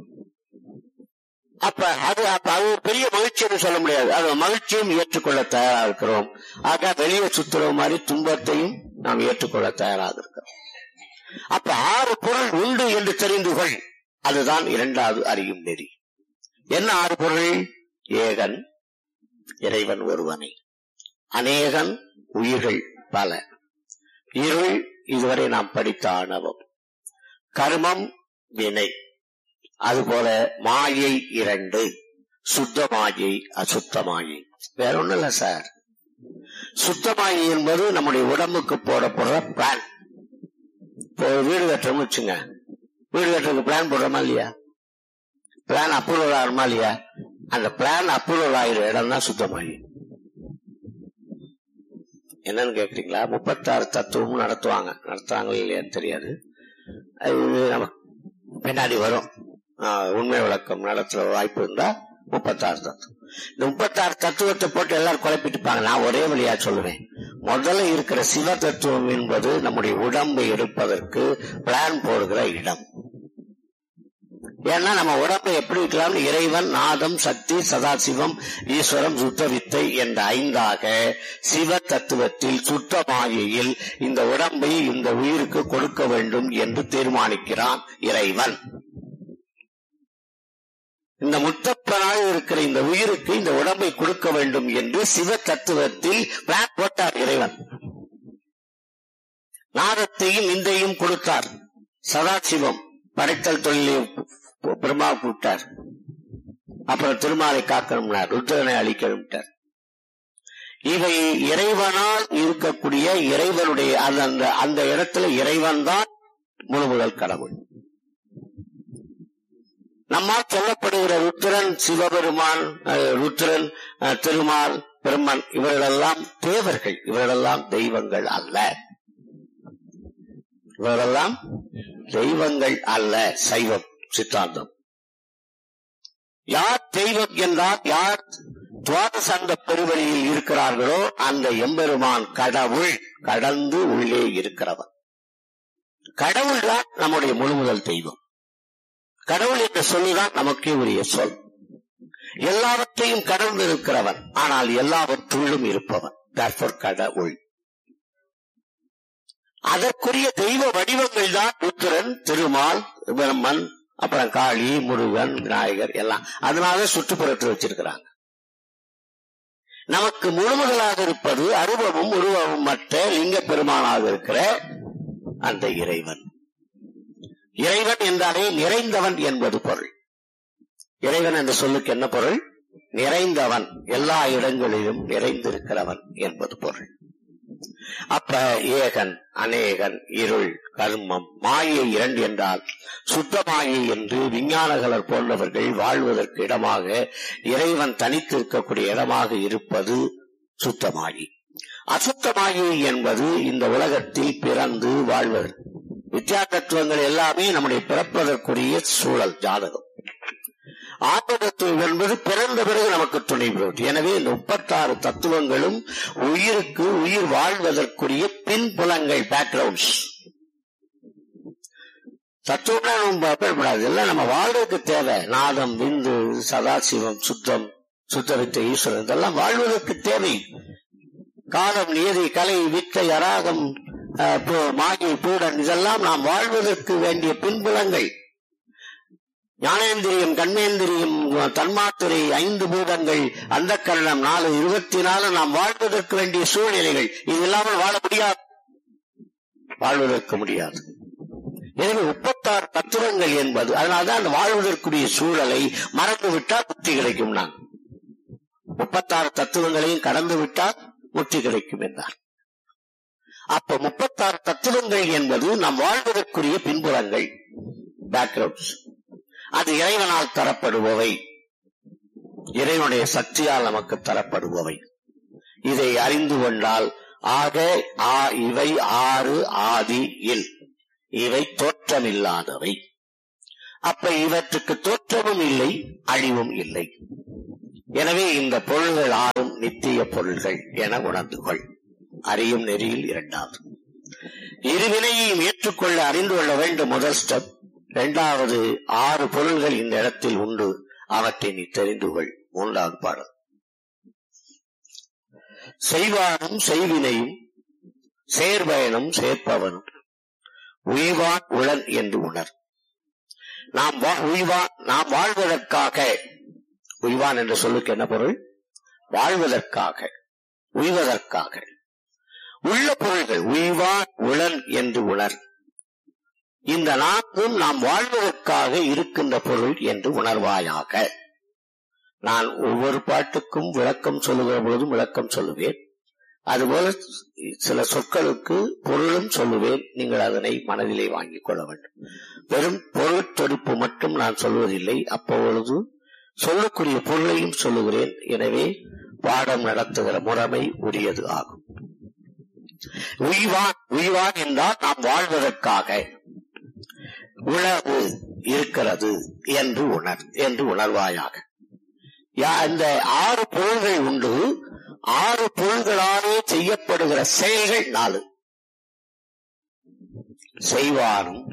[SPEAKER 4] அப்ப அது அப்ப அது ஒரு பெரிய மகிழ்ச்சின்னு சொல்ல முடியாது அது மகிழ்ச்சியும் ஏற்றுக்கொள்ள தயாரா இருக்கிறோம் ஆக வெளியே சுத்துற மாதிரி துன்பத்தையும் நாம் ஏற்றுக்கொள்ள தயாராக இருக்கிறோம் அப்ப ஆறு பொருள் உண்டு என்று தெரிந்து கொள் அதுதான் இரண்டாவது அறியும் நெறி என்ன ஆறு பொருள் ஏகன் இறைவன் ஒருவனை அநேகன் உயிர்கள் பல இருள் இதுவரை நாம் படித்த ஆணவம் கர்மம் வினை அதுபோல மாயை இரண்டு சுத்த மாயை அசுத்த மாயை வேற ஒண்ணும் இல்ல சார் சுத்த மாயை என்பது நம்முடைய உடம்புக்கு போடப்படுற பிளான் இப்போ ஒரு வீடு கட்டுறோம்னு வச்சுங்க வீடு கட்டுறதுக்கு பிளான் போடுறோமா இல்லையா பிளான் அப்ரூவல் ஆகுமா இல்லையா அந்த பிளான் அப்ரூவல் ஆகிற இடம் தான் சுத்தமாயி என்னன்னு கேக்குறீங்களா முப்பத்தாறு தத்துவமும் நடத்துவாங்க நடத்துவாங்க இல்லையான்னு தெரியாது அது நமக்கு பின்னாடி வரும் ஆஹ், உண்மை விளக்கம் நடத்துற வாய்ப்பு இருந்தா முப்பத்தாறு தத்துவம் இந்த முப்பத்தாறு தத்துவத்தை போட்டு எல்லாரும் குழப்பிட்டுப்பாங்க நான் ஒரே வழியா சொல்லுவேன் முதல்ல இருக்கிற சிவ தத்துவம் என்பது நம்முடைய உடம்பை எடுப்பதற்கு பிளான் போடுகிற இடம் ஏன்னா நம்ம உடம்பை எப்படி இருக்கலாம் இறைவன் நாதம் சக்தி சதாசிவம் ஈஸ்வரம் சுத்த வித்தை என்ற ஐந்தாக சிவ தத்துவத்தில் சுத்த மாயையில் இந்த உடம்பை இந்த உயிருக்கு கொடுக்க வேண்டும் என்று தீர்மானிக்கிறான் இறைவன் இந்த முத்தப்பனாக இருக்கிற இந்த உயிருக்கு இந்த உடம்பை கொடுக்க வேண்டும் என்று சிவ தத்துவத்தில் பிளான் போட்டார் இறைவன் நாதத்தையும் இந்தையும் கொடுத்தார் சதாசிவம் படைத்தல் தொழிலை பிரம்மா கூப்பிட்டார் அப்புறம் திருமாலை காக்கணும்னார் ருத்ரனை அழிக்கணும்ட்டார் இவை இறைவனால் இருக்கக்கூடிய இறைவனுடைய அந்த- அந்த அந்த இடத்துல இறைவன் தான் முழு முதல் கடவுள் நம்மால் சொல்லப்படுகிற ருத்ரன் சிவபெருமான் அஹ், ருத்ரன் அஹ், திருமால் பிரம்மன் இவர்களெல்லாம் தேவர்கள் இவர்களெல்லாம் தெய்வங்கள் அல்ல இவர்களெல்லாம் தெய்வங்கள் அல்ல சைவம் சித்தாந்தம் யார் தெய்வம் என்றால் யார் துவாதசங்க பெருவழியில் இருக்கிறார்களோ அந்த எம்பெருமான் கடவுள் கடந்து உள்ளே இருக்கிறவன் கடவுள் தான் நம்முடைய முழுமுதல் தெய்வம் கடவுள் என்ற சொல்லுதான் நமக்கே உரிய சொல் எல்லாவற்றையும் கடந்து இருக்கிறவன் ஆனால் எல்லாவற்றுள்ளும் இருப்பவன் therefore கடவுள் அதற்குரிய தெய்வ வடிவங்கள் தான் ருத்ரன் திருமால் பிரம்மன் அப்புறம் காளி முருகன் விநாயகர் எல்லாம் அதனால சுற்றுப்புறத்தில் வச்சிருக்கிறாங்க நமக்கு முழுமுதலாக இருப்பது அருவமும் உருவமும் மற்ற லிங்க பெருமானாக இருக்கிற அந்த இறைவன் இறைவன் என்றாலே நிறைந்தவன் என்பது பொருள் இறைவன் என்ற சொல்லுக்கு என்ன பொருள் நிறைந்தவன் எல்லா இடங்களிலும் நிறைந்திருக்கிறவன் என்பது பொருள் அப்ப ஏகன் அநேகன் இருள் கர்மம் மாயை இரண்டு என்றால் சுத்த மாயை என்று விஞ்ஞானகலர் போன்றவர்கள் வாழ்வதற்கு இடமாக இறைவன் தனித்திருக்கக்கூடிய இடமாக இருப்பது சுத்தமாயி அசுத்தமாயி என்பது இந்த உலகத்தில் பிறந்து வாழ்வது வித்யா தத்துவங்கள் எல்லாமே நம்முடைய பிறப்பதற்குரிய சூழல் ஜாதகம் ஆத்ம தத்துவம் என்பது பிறந்த பிறகு நமக்கு துணை புரிவது எனவே இந்த முப்பத்தாறு தத்துவங்களும் உயிருக்கு உயிர் வாழ்வதற்குரிய பின்புலங்கள் பேக்ரவுண்ட்ஸ் தத்துவம்னா நம்ம பயப்படக்கூடாது எல்லாம் நம்ம வாழ்வதற்கு தேவை நாதம் விந்து சதாசிவம் சுத்தம் சுத்தவித்த ஈஸ்வரன் இதெல்லாம் வாழ்வதற்கு தேவை காலம் நியதி கலை வித்தை அராகம் அஹ், பு- மாகி பூடன் இதெல்லாம் நாம் வாழ்வதற்கு வேண்டிய பின்புலங்கள் ஞானேந்திரியம் கண்மேந்திரியம் தன்மாத்துரை ஐந்து பூதங்கள் அந்த கரணம் நாலு இருபத்தி நாலு நாம் வாழ்வதற்கு வேண்டிய சூழ்நிலைகள் இது இல்லாமல் வாழ முடியாது வாழ்வதற்கு முடியாது எனவே முப்பத்தாறு தத்துவங்கள் என்பது அதனால்தான் அந்த வாழ்வதற்குரிய சூழலை மறந்து விட்டால் முக்தி கிடைக்கும் நான் முப்பத்தாறு தத்துவங்களையும் கடந்து விட்டால் முக்தி கிடைக்கும் என்றார் அப்ப முப்பத்தாறு தத்துவங்கள் என்பது நாம் வாழ்வதற்குரிய பின்புலங்கள் பேக்ரவுண்ட்ஸ் அது இறைவனால் தரப்படுபவை இறைவனுடைய சக்தியால் நமக்கு தரப்படுபவை இதை அறிந்து கொண்டால் ஆக ஆ இவை ஆறு ஆதி இல் இவை தோற்றமில்லாதவை அப்ப இவற்றுக்கு தோற்றமும் இல்லை அழிவும் இல்லை எனவே இந்த பொருள்கள் ஆறும் நித்திய பொருள்கள் என உணர்ந்து கொள் அறியும் நெறியில் இரண்டாவது இருவினையையும் ஏற்றுக்கொள்ள அறிந்து கொள்ள வேண்டும் முதல் ஸ்டெப் இரண்டாவது ஆறு பொருள்கள் இந்த இடத்தில் உண்டு அவற்றை நீ தெரிந்து கொள் மூன்றாவது பாடல் செய்வானும் செய்வினையும் சேர்பயனும் சேர்ப்பவனும் உய்வான் உளன் என்று உணர் நாம் வா- உய்வான் நாம் வாழ்வதற்காக உய்வான் என்ற சொல்லுக்கு என்ன பொருள் வாழ்வதற்காக உய்வதற்காக உள்ள பொருள்கள் உய்வான் உளன் என்று உணர் இந்த நான்கும் நாம் வாழ்வதற்காக இருக்கின்ற பொருள் என்று உணர்வாயாக நான் ஒவ்வொரு பாட்டுக்கும் விளக்கம் சொல்லுகிற பொழுதும் விளக்கம் சொல்லுவேன் அதுபோல சில சொற்களுக்கு பொருளும் சொல்லுவேன் நீங்கள் அதனை மனதிலே வாங்கிக் கொள்ள வேண்டும் வெறும் பொருள் தொடுப்பு மட்டும் நான் சொல்வதில்லை அப்பொழுது சொல்லக்கூடிய பொருளையும் சொல்லுகிறேன் எனவே பாடம் நடத்துகிற முறைமை உரியது ஆகும் உய்வான் உய்வான் என்றால் நாம் வாழ்வதற்காக உணர்வு இருக்கிறது என்று உணர் என்று உணர்வாயாக யா- இந்த ஆறு பொருள்கள் உண்டு ஆறு பொருள்களாலே செய்யப்படுகிற செயல்கள் நாலு செய்வானும்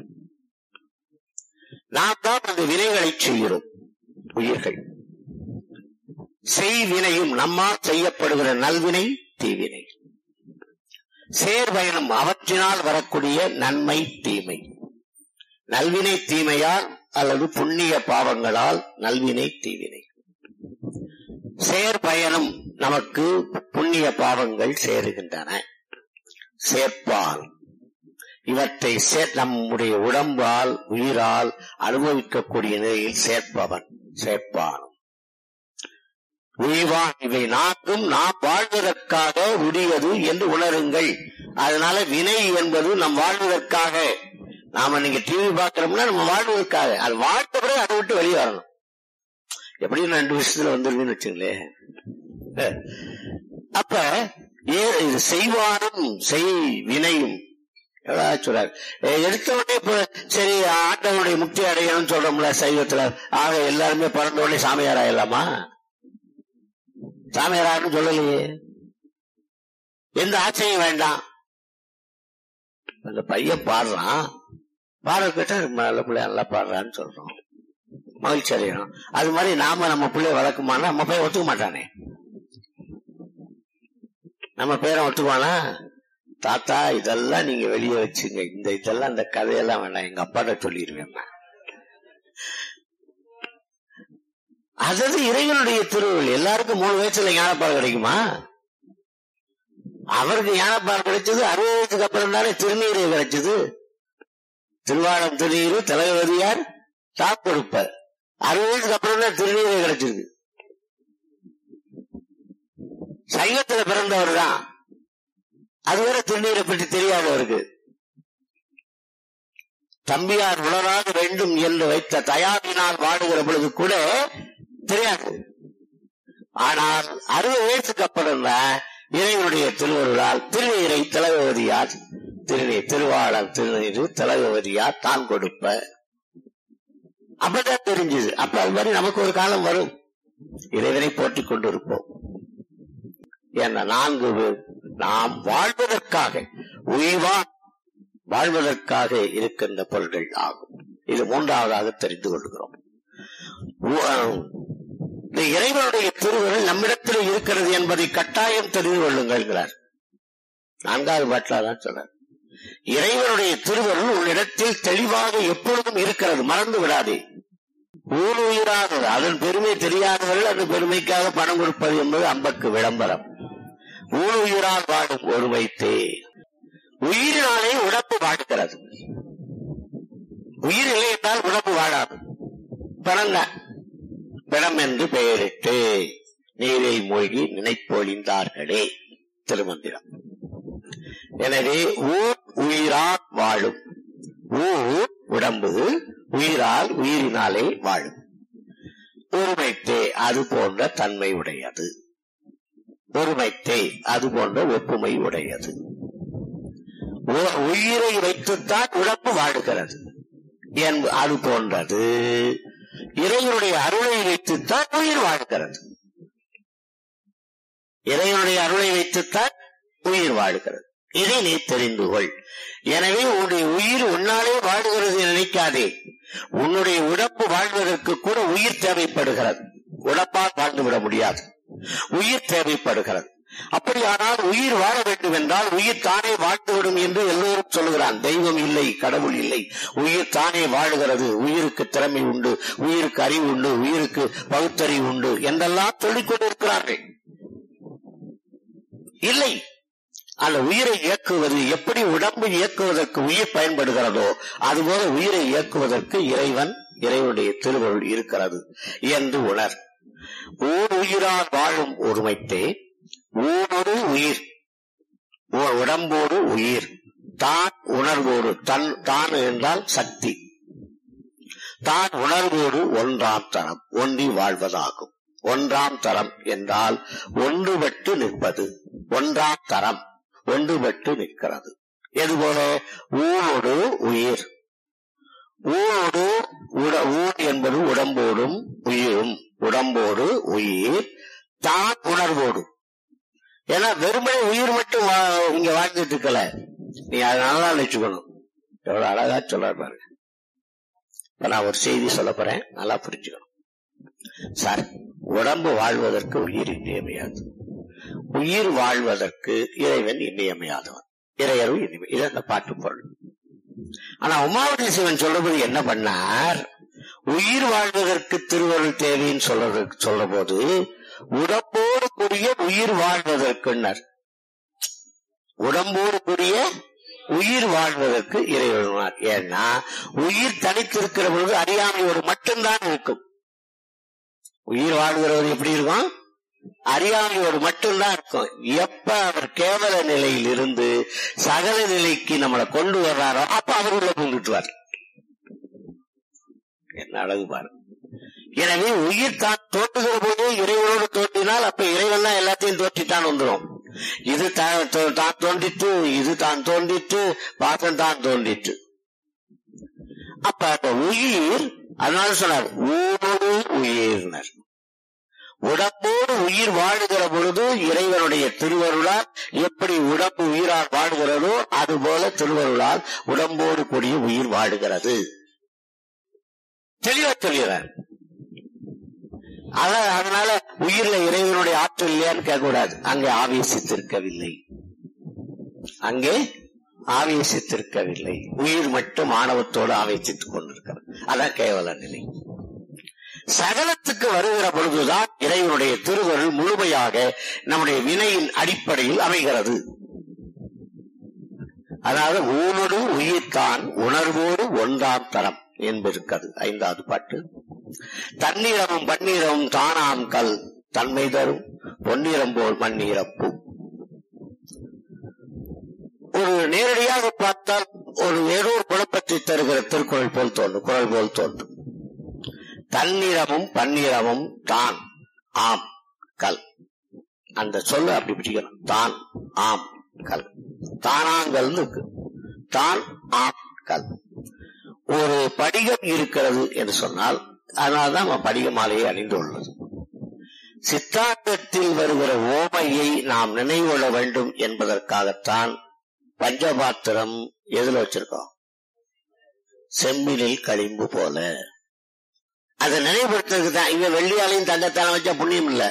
[SPEAKER 4] நாம் தான் அந்த வினைகளை செய்கிறோம் உயிர்கள் செய்வினையும் நம்மால் செய்யப்படுகிற நல்வினை தீவினை சேர்பயனும் அவற்றினால் வரக்கூடிய நன்மை தீமை நல்வினை தீமையால் அல்லது புண்ணிய பாவங்களால் நல்வினை தீவினை சேர்பயனும் நமக்கு புண்ணிய பாவங்கள் சேருகின்றன சேர்ப்பால் இவற்றை சேர் நம்முடைய உடம்பால் உயிரால் அனுபவிக்கக்கூடிய நிலையில் சேர்ப்பவன் சேர்ப்பான் உய்வான் இவை நான்கும் நாம் வாழ்வதற்காக உரியது என்று உணருங்கள் அதனால வினை என்பது நம் வாழ்வதற்காக நாம நீங்க டிவி பாக்குறோம்னா நம்ம வாழ்வதற்காக அது வாழ்த்த பிறகு அதை விட்டு வெளியே வரணும் எப்படி ரெண்டு வருஷத்துல வந்துருக்குன்னு வச்சுங்களேன் அஹ். அப்ப ஏ இது செய்வானும் செய் வினையும் எவ்வளவு சொல்றாரு அஹ் எடுத்த உடனே இப்ப சரி ஆண்டவனுடைய முக்தி அடையணும்னு சொல்றோம்ல சைவத்துல ஆக எல்லாருமே பிறந்த உடனே சாமியார் ஆயிடலாமா சாமியார்னு சொல்லலையே எந்த ஆச்சரியம் வேண்டாம் அந்த பையன் பாடுறான் பாட கேட்டா நல்ல பிள்ளை நல்லா பாடுறான்னு சொல்றோம் மகிழ்ச்சி அடையணும் அது மாதிரி நாம நம்ம பிள்ளைய வளர்க்குமானா நம்ம பையன் ஒத்துக்க மாட்டானே நம்ம பேரை ஒத்துக்குவானா தாத்தா இதெல்லாம் நீங்க வெளியே வச்சுங்க இந்த இதெல்லாம் இந்த கதையெல்லாம் வேண்டாம் எங்க அப்பாட்ட சொல்லிடுவேன் நான். அதாவது இறைவனுடைய திருவுள் எல்லாருக்கும் மூணு வயசுல ஞானப்பால் கிடைக்குமா அவருக்கு ஞானப்பால் கிடைச்சது அறுபது வயசுக்கு அப்புறம் தானே திருநீர் கிடைச்சது திருவாளம் திருநீர் தலைவதியார் தாப் கொடுப்பார் அறுபது வயசுக்கு அப்புறம் தான் திருநீரே கிடைச்சிருக்கு சைவத்துல பிறந்தவர் தான் அதுவரை திருநீரை பற்றி தெரியாதவருக்கு தம்பியார் உணராக வேண்டும் என்று வைத்த தயாரினால் வாடுகிற பொழுது கூட தெரியாது ஆனால் அறுபது வயசுக்கு அப்புறம் தான் இறைவனுடைய திருவருளால் திருநீரை தலைவதியார் திருநீர் திருவாளர் திருநீர் தலைவதியார் தான் கொடுப்ப அப்பதான் தெரிஞ்சது அப்ப அது மாதிரி நமக்கு ஒரு காலம் வரும் இறைவனை போற்றிக் கொண்டிருப்போம் என நான்கு பேர் நாம் வாழ்வதற்காக உய்வா வாழ்வதற்காக இருக்கின்ற பொருள்கள் ஆகும் இது மூன்றாவதாக தெரிந்து கொள்கிறோம் உ- இந்த இறைவனுடைய திருவுருள் நம்மிடத்தில் இருக்கிறது என்பதை கட்டாயம் தெரிந்து கொள்ளுங்கள் நான்காவது பாட்டில தான் சொல்றார் இறைவனுடைய திருவருள் உன்னிடத்தில் தெளிவாக எப்பொழுதும் இருக்கிறது மறந்து விடாதே ஊர் உயிரானது அதன் பெருமை தெரியாதவர்கள் அந்த பெருமைக்காக பணம் கொடுப்பது என்பது அம்பக்கு விளம்பரம் ஊர் உயிரால் வாடும் ஒருமைத்தே உயிரினாலே உடம்பு வாடுகிறது உயிர் இல்லை என்றால் உடம்பு வாழாது பணம் தான் பிணம் என்று பெயரிட்டு நீரை மூழ்கி நினைப்பொழிந்தார்களே திருமந்திரம் எனவே ஊர் உயிரால் வாழும் ஊர் உடம்பு உயிரால் உயிரினாலே வாழும் ஒருமைத்தே அது போன்ற தன்மை உடையது ஒருமைத்தே அது போன்ற ஒப்புமை உடையது உ- உயிரை வைத்துத்தான் உடம்பு வாழுகிறது என்ப- அது போன்றது இறைவனுடைய அருளை வைத்துத்தான் உயிர் வாழ்கிறது இறைவனுடைய அருளை வைத்துத்தான் உயிர் வாழ்கிறது இதை நீ தெரிந்து கொள் எனவே உன்னுடைய உயிர் உன்னாலே வாழுகிறது என்று நினைக்காதே உன்னுடைய உடம்பு வாழ்வதற்கு கூட உயிர் தேவைப்படுகிறது உடம்பால் வாழ்ந்துவிட முடியாது உயிர் தேவைப்படுகிறது அப்படியானால் உயிர் வாழ வேண்டும் என்றால் உயிர் தானே வாழ்ந்துவிடும் என்று எல்லோரும் சொல்லுகிறான் தெய்வம் இல்லை கடவுள் இல்லை உயிர் தானே வாழுகிறது உயிருக்கு திறமை உண்டு உயிருக்கு அறிவு உண்டு உயிருக்கு பகுத்தறிவு உண்டு என்றெல்லாம் சொல்லிக் கொண்டிருக்கிறார்கள் இல்லை அந்த உயிரை இயக்குவது எப்படி உடம்பு இயக்குவதற்கு உயிர் பயன்படுகிறதோ அதுபோல உயிரை இயக்குவதற்கு இறைவன் இறைவனுடைய திருவருள் இருக்கிறது என்று உணர் ஓர் உயிரால் வாழும் ஒருமைத்தே ஊனொரு உயிர் ஓர் உடம்போடு உயிர் தான் உணர்வோடு தன் தான் என்றால் சக்தி தான் உணர்வோடு ஒன்றாம் தரம் ஒன்றி வாழ்வதாகும் ஒன்றாம் தரம் என்றால் ஒன்றுபட்டு நிற்பது ஒன்றாம் தரம் ஒன்றுபட்டு நிற்கிறது எதுபோல ஊனோடு உயிர் ஊனோடு உட- ஊன் என்பது உடம்போடும் உயிரும் உடம்போடு உயிர் தான் உணர்வோடு ஏன்னா வெறுமனே உயிர் மட்டும் வா- இங்க வாழ்ந்துட்டு இருக்கல நீ அதை நல்லா வச்சுக்கணும் எவ்வளவு அழகா சொல்ற பாருங்க இப்ப நான் ஒரு செய்தி சொல்ல போறேன் நல்லா புரிஞ்சுக்கணும் சார் உடம்பு வாழ்வதற்கு உயிர் இன்றியமையாது உயிர் வாழ்வதற்கு இறைவன் இன்றியமையாதவன் இறையரும் இனிமை இது அந்த பாட்டு பொருள் ஆனா உமாவதி சிவன் சொல்றது என்ன பண்ணார் உயிர் வாழ்வதற்கு திருவருள் தேவைன்னு சொல்றதுக்கு சொல்ற போது உடம்போடு கூடிய உயிர் வாழ்வதற்குன்னர் உடம்போடு கூடிய உயிர் வாழ்வதற்கு இறைவனார் ஏன்னா உயிர் தனித்திருக்கிற பொழுது அறியாமையோடு மட்டும்தான் இருக்கும் உயிர் வாழ்கிறது எப்படி இருக்கும் அறியாமையோடு மட்டும்தான் இருக்கும் எப்ப அவர் கேவல நிலையில் இருந்து சகல நிலைக்கு நம்மளை கொண்டு வர்றாரோ அப்ப அவர் உள்ள கொண்டுட்டுவார் என்ன அழகு பாருங்க எனவே உயிர் தான் தோற்றுகிற போதே இறைவனோடு தோற்றினால் அப்ப இறைவன் தான் எல்லாத்தையும் தோற்றித்தான் வந்துடும் இது தான் தோ- தான் தோன்றிட்டு இது தான் தோன்றிட்டு பாசம் தான் தோன்றிட்டு அப்ப அந்த உயிர் அதனால சொன்னார் ஊரோடு உயிர்னர் உடம்போடு உயிர் வாழுகிற பொழுது இறைவனுடைய திருவருளால் எப்படி உடம்பு உயிரால் வாழுகிறதோ அதுபோல திருவருளால் உடம்போடு கூடிய உயிர் வாழுகிறது தெளிவா சொல்கிறார் அத அதனால உயிர்ல இறைவனுடைய ஆற்றல் இல்லையான்னு கேட்க கூடாது அங்கே ஆவேசித்திருக்கவில்லை அங்கே ஆவேசித்திருக்கவில்லை உயிர் மட்டும் ஆணவத்தோடு ஆவேசித்துக் கொண்டிருக்கிறது அதான் கேவல நிலை சகலத்துக்கு வருகிற பொழுதுதான் இறைவனுடைய திருவருள் முழுமையாக நம்முடைய வினையின் அடிப்படையில் அமைகிறது அதாவது ஊனோடு உயிர்தான் உணர்வோடு ஒன்றாம் தரம் என்பிருக்கிறது ஐந்தாவது பாட்டு தண்ணீரமும் பன்னீரமும் தானாம் கல் தன்மை தரும் பொன்னிறம் போல் மண்ணீரப்பு ஒரு நேரடியாக பார்த்தால் ஒரு ஏதோ ஒரு குழப்பத்தை தருகிற திருக்குறள் போல் தோன்றும் குரல் போல் தோன்றும் தண்ணீரமும் பன்னீரமும் தான் ஆம் கல் அந்த சொல்ல அப்படி பிடிக்கணும் தான் ஆம் கல் தானாங்கல் இருக்கு தான் ஆம் கல் ஒரு படிகம் இருக்கிறது என்று சொன்னால் அதனால்தான் நம்ம படிக மாலையை அணிந்துள்ளது சித்தாந்தத்தில் வருகிற ஓமையை நாம் நினைவுகொள்ள வேண்டும் என்பதற்காகத்தான் பஞ்சபாத்திரம் எதுல வச்சிருக்கோம் செம்பினில் களிம்பு போல அதை நினைவுபடுத்துறதுக்கு தான் இவன் வெள்ளியாலையும் தங்கத்தாலும் வச்சா புண்ணியம் இல்ல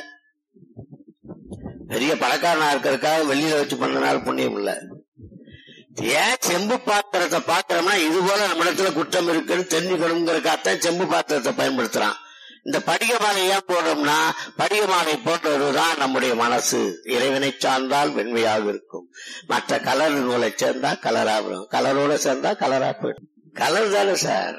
[SPEAKER 4] பெரிய பணக்காரனா இருக்கிறதுக்காக வெள்ளியில வச்சு பண்ணனால புண்ணியம் இல்ல ஏன் செம்பு பாத்திரத்தை பாத்திரம்னா இது போல நம்ம இடத்துல குற்றம் இருக்குன்னு தெரிஞ்சுக்கணுங்கிறக்காகத்தான் செம்பு பாத்திரத்தை பயன்படுத்துறான் இந்த படிக மாலை ஏன் போடுறோம்னா படிக மாலை போடுறதுதான் நம்முடைய மனசு இறைவனை சார்ந்தால் வெண்மையாக இருக்கும் மற்ற கலர் நூலை சேர்ந்தா கலரா வரும் கலரோட சேர்ந்தா கலரா போயிடும் கலர் தானே சார்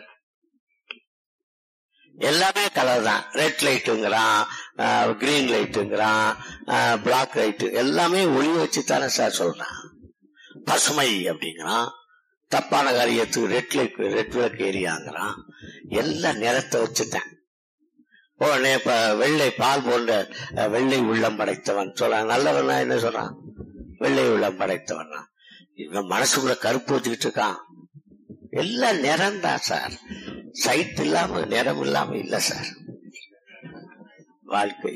[SPEAKER 4] எல்லாமே கலர் தான் ரெட் லைட்டுங்கிறான் கிரீன் லைட்டுங்கிறான் பிளாக் லைட்டு எல்லாமே ஒளி வச்சு தானே சார் சொல்றான் பசுமை அப்படிங்கிறான் தப்பான காரியத்துக்கு ரெட் லைட் ரெட் விளக்கு ஏரியாங்கிறான் எல்லா நிறத்தை வச்சுட்டேன் உடனே இப்ப வெள்ளை பால் போன்ற அஹ், வெள்ளை உள்ளம் படைத்தவன் சொல்றான் நல்லவனா என்ன சொல்றான் வெள்ளை உள்ளம் படைத்தவன் இவன் மனசுக்குள்ள கருப்பு வச்சுக்கிட்டு இருக்கான் எல்லாம் நிறம் தான் சார் சைட் இல்லாம நிறம் இல்லாம இல்ல சார் வாழ்க்கை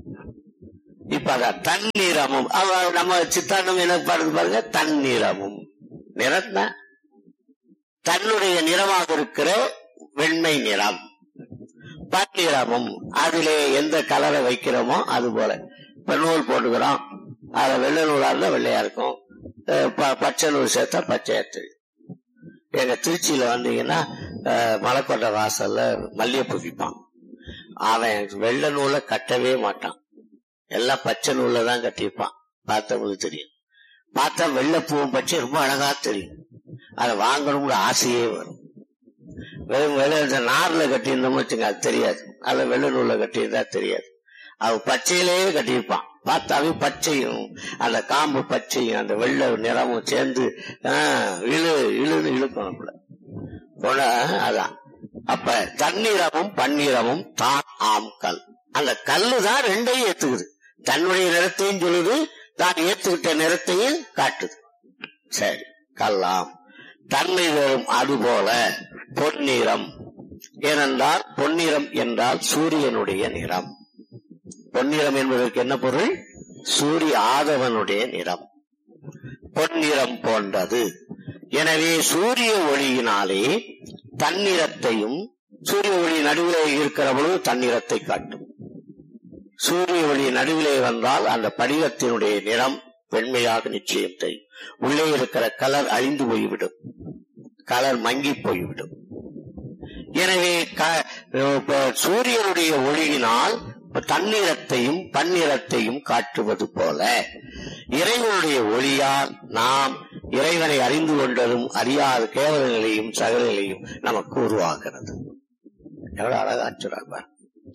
[SPEAKER 4] இப்ப அதான் தண்ணீரமும் அவ நம்ம சித்தாந்தம் என்ன பாருங்க பாருங்க தண்ணீரமும் நிறம் தான் தன்னுடைய நிறமாக இருக்கிற வெண்மை நிறம் பன்னிறமும் அதிலே எந்த கலரை வைக்கிறோமோ அது போல இப்ப நூல் போட்டுக்கிறோம் அதுல வெள்ளை நூலா இருந்தா வெள்ளையா இருக்கும் அஹ் ப- பச்சை நூல் சேர்த்தா பச்சையா தெரியும் எங்க திருச்சியில வந்தீங்கன்னா அஹ், மலைக்கொண்ட வாசல்ல மல்லிகைப்பூ விற்பான் அவன் வெள்ளை நூலை கட்டவே மாட்டான் எல்லாம் பச்சை நூல்ல தான் கட்டியிருப்பான் பார்த்தவங்களுக்கு தெரியும் பார்த்தா வெள்ளைப்பூவும் பச்சை ரொம்ப அழகா தெரியும் அதை வாங்கணும்னு ஆசையே வரும் வெறும் வெள்ளை இந்த நார்ல கட்டியிருந்தோம்னு வச்சுங்க அது தெரியாது அதுல வெள்ளை நூல்ல கட்டியிருந்தா தெரியாது அவ பச்சையிலேயே கட்டியிருப்பான் பார்த்தாவே பச்சையும் அந்த காம்பு பச்சையும் அந்த வெள்ளை நிறமும் சேர்ந்து ஆஹ், இழு இழுன்னு இழுக்கும் நம்மள போன அதான் அப்ப தண்ணீரமும் பன்னீரமும் தான் ஆம் கல் அந்த கல்லு தான் ரெண்டையும் ஏத்துக்குது தன்னுடைய நிறத்தையும் சொல்லுது தான் ஏத்துக்கிட்ட நிறத்தையும் காட்டுது சரி கல்லாம் தன்மை வரும் அதுபோல பொன்னிறம் ஏனென்றால் பொன்னிறம் என்றால் சூரியனுடைய நிறம் பொன்னிறம் என்பதற்கு என்ன பொருள் சூரிய ஆதவனுடைய நிறம் பொன்னிறம் போன்றது எனவே சூரிய ஒளியினாலே தன்னிறத்தையும் சூரிய ஒளி நடுவிலே இருக்கிற பொழுது தன்னிறத்தை காட்டும் சூரிய ஒளி நடுவிலே வந்தால் அந்த படிவத்தினுடைய நிறம் வெண்மையாக நிச்சயம் தெரியும் உள்ளே இருக்கிற கலர் அழிந்து போய்விடும் கலர் மங்கி போய்விடும் எனவே க- இப்ப சூரியனுடைய ஒளியினால் தண்ணீரத்தையும் பன்னிறத்தையும் காட்டுவது போல இறைவனுடைய ஒளியால் நாம் இறைவனை அறிந்து கொண்டதும் அறியாத கேவல நிலையும் சகல நிலையும் நமக்கு உருவாகிறது எவ்வளவு அழகா சொல்றாங்க பாருங்க.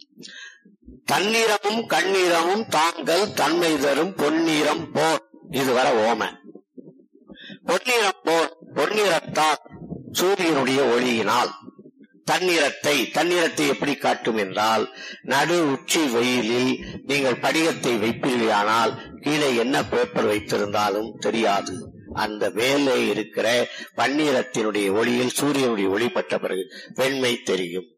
[SPEAKER 4] தண்ணீரமும் கண்ணீரமும் தாங்கள் தன்மை தரும் பொன்னீரம் போர் இதுவரை ஓமை பொன்னீரம் போர் பொன்னீரத்தால் சூரியனுடைய ஒளியினால் தண்ணீரத்தை தண்ணீரத்தை எப்படி காட்டும் என்றால் நடு உச்சி வெயிலில் நீங்கள் படிகத்தை வைப்பீர்களானால் கீழே என்ன பேப்பர் வைத்திருந்தாலும் தெரியாது அந்த மேலே இருக்கிற பன்னீரத்தினுடைய ஒளியில் சூரியனுடைய ஒளி பட்ட பிறகு வெண்மை தெரியும்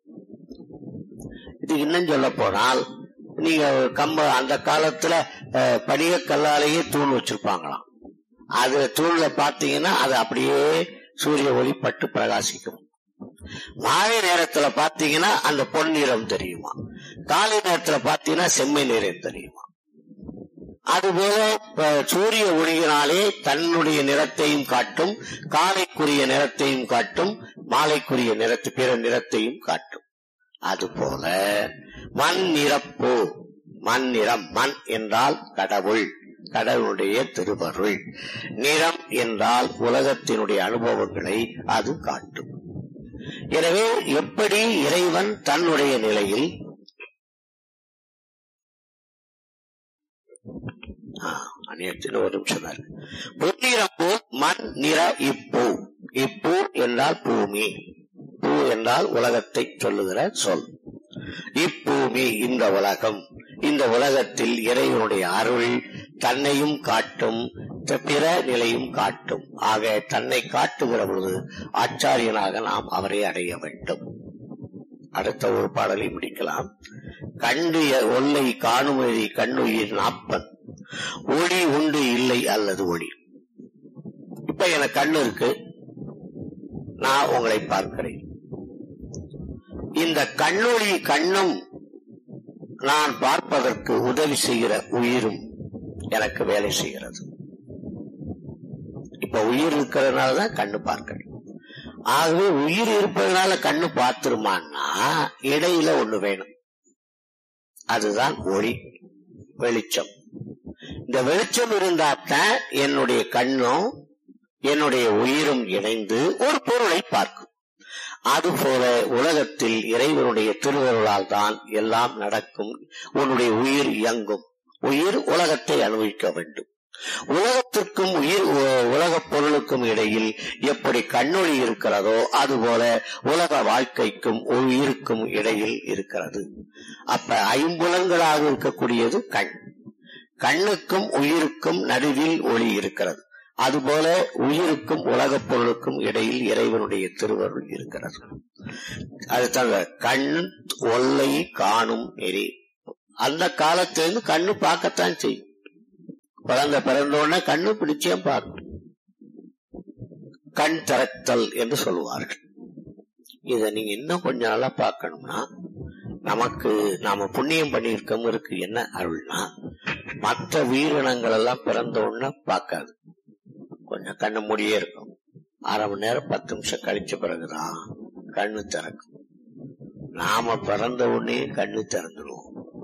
[SPEAKER 4] இது இன்னும் சொல்ல போனால் நீங்க கம்ப அந்த காலத்துல அஹ், படிக கல்லாலேயே தூண் வச்சிருப்பாங்களாம் அது தூண்ல பாத்தீங்கன்னா அது அப்படியே சூரிய ஒளி பட்டு பிரகாசிக்கும் மாலை நேரத்துல பாத்தீங்கன்னா அந்த பொன்னிறம் தெரியுமா காலை நேரத்துல பாத்தீங்கன்னா செம்மை நிறம் தெரியுமா அதுபோல அஹ், சூரிய ஒளியினாலே தன்னுடைய நிறத்தையும் காட்டும் காலைக்குரிய நிறத்தையும் காட்டும் மாலைக்குரிய நிறத்து பிற நிறத்தையும் காட்டும் அதுபோல மண் நிறப்பு மண் நிறம் மண் என்றால் கடவுள் கடவுளுடைய திருவருள் நிறம் என்றால் உலகத்தினுடைய அனுபவங்களை அது காட்டும் எனவே எப்படி இறைவன் தன்னுடைய நிலையில் ஆ, அந்நியத்தில் ஒரு நிமிஷம் தான் இருக்கு. பொன்னிறம் போல் மண் நிற இப்பூ இப்பூ என்றால் பூமி பூ என்றால் உலகத்தை சொல்லுகிற சொல் இப்பூமி இந்த உலகம் இந்த உலகத்தில் இறைவனுடைய அருள் தன்னையும் காட்டும் த- பிற நிலையும் காட்டும் ஆக தன்னை காட்டுகிற பொழுது ஆச்சாரியனாக நாம் அவரை அடைய வேண்டும் அடுத்த ஒரு பாடலை முடிக்கலாம் கண்டு எ- ஒல்லை காணுமதி கண்ணுயிர் நாப்பன் ஒளி உண்டு இல்லை அல்லது ஒளி இப்ப எனக்கு கண்ணு இருக்கு நான் உங்களை பார்க்கிறேன் இந்த கண்ணொளி கண்ணும் நான் பார்ப்பதற்கு உதவி செய்கிற உயிரும் எனக்கு வேலை செய்கிறது இப்ப உயிர் இருக்கிறதுனால தான் கண்ணு பார்க்கிறேன் ஆகவே உயிர் இருப்பதனால கண்ணு பார்த்துருமான்னா இடையில ஒண்ணு வேணும் அதுதான் ஒளி வெளிச்சம் இந்த வெளிச்சம் இருந்தாத்தான் என்னுடைய கண்ணும் என்னுடைய உயிரும் இணைந்து ஒரு பொருளை பார்க்கும் அதுபோல உலகத்தில் இறைவனுடைய திருவருளால் தான் எல்லாம் நடக்கும் உன்னுடைய உயிர் இயங்கும் உயிர் உலகத்தை அனுபவிக்க வேண்டும் உலகத்திற்கும் உயிர் உ- உலகப் பொருளுக்கும் இடையில் எப்படி கண்ணொளி இருக்கிறதோ அதுபோல உலக வாழ்க்கைக்கும் உயிருக்கும் இடையில் இருக்கிறது அப்ப ஐம்புலங்களாக இருக்கக்கூடியது கண் கண்ணுக்கும் உயிருக்கும் நடுவில் ஒளி இருக்கிறது அதுபோல உயிருக்கும் உலகப் பொருளுக்கும் இடையில் இறைவனுடைய திருவருள் இருக்கிறது அதுதான் கண் ஒல்லை காணும் நெறி அந்த காலத்திலிருந்து கண்ணு பார்க்கத்தான் செய்யும் குழந்தை பிறந்த உடனே கண்ணு பிடிச்சேன் பார்க்கும் கண் திறத்தல் என்று சொல்லுவார்கள் இத நீங்க இன்னும் கொஞ்ச நாளா பார்க்கணும்னா நமக்கு நாம புண்ணியம் பண்ணியிருக்கோம் இருக்கு என்ன அருள்னா மற்ற உயிரினங்கள் எல்லாம் பிறந்த உடனே பார்க்காது கொஞ்சம் கண்ணு மூடியே இருக்கும் அரை மணி நேரம் பத்து நிமிஷம் கழிச்ச பிறகுதான் கண்ணு திறக்கும் நாம பிறந்த உடனே கண்ணு திறந்துடுவோம்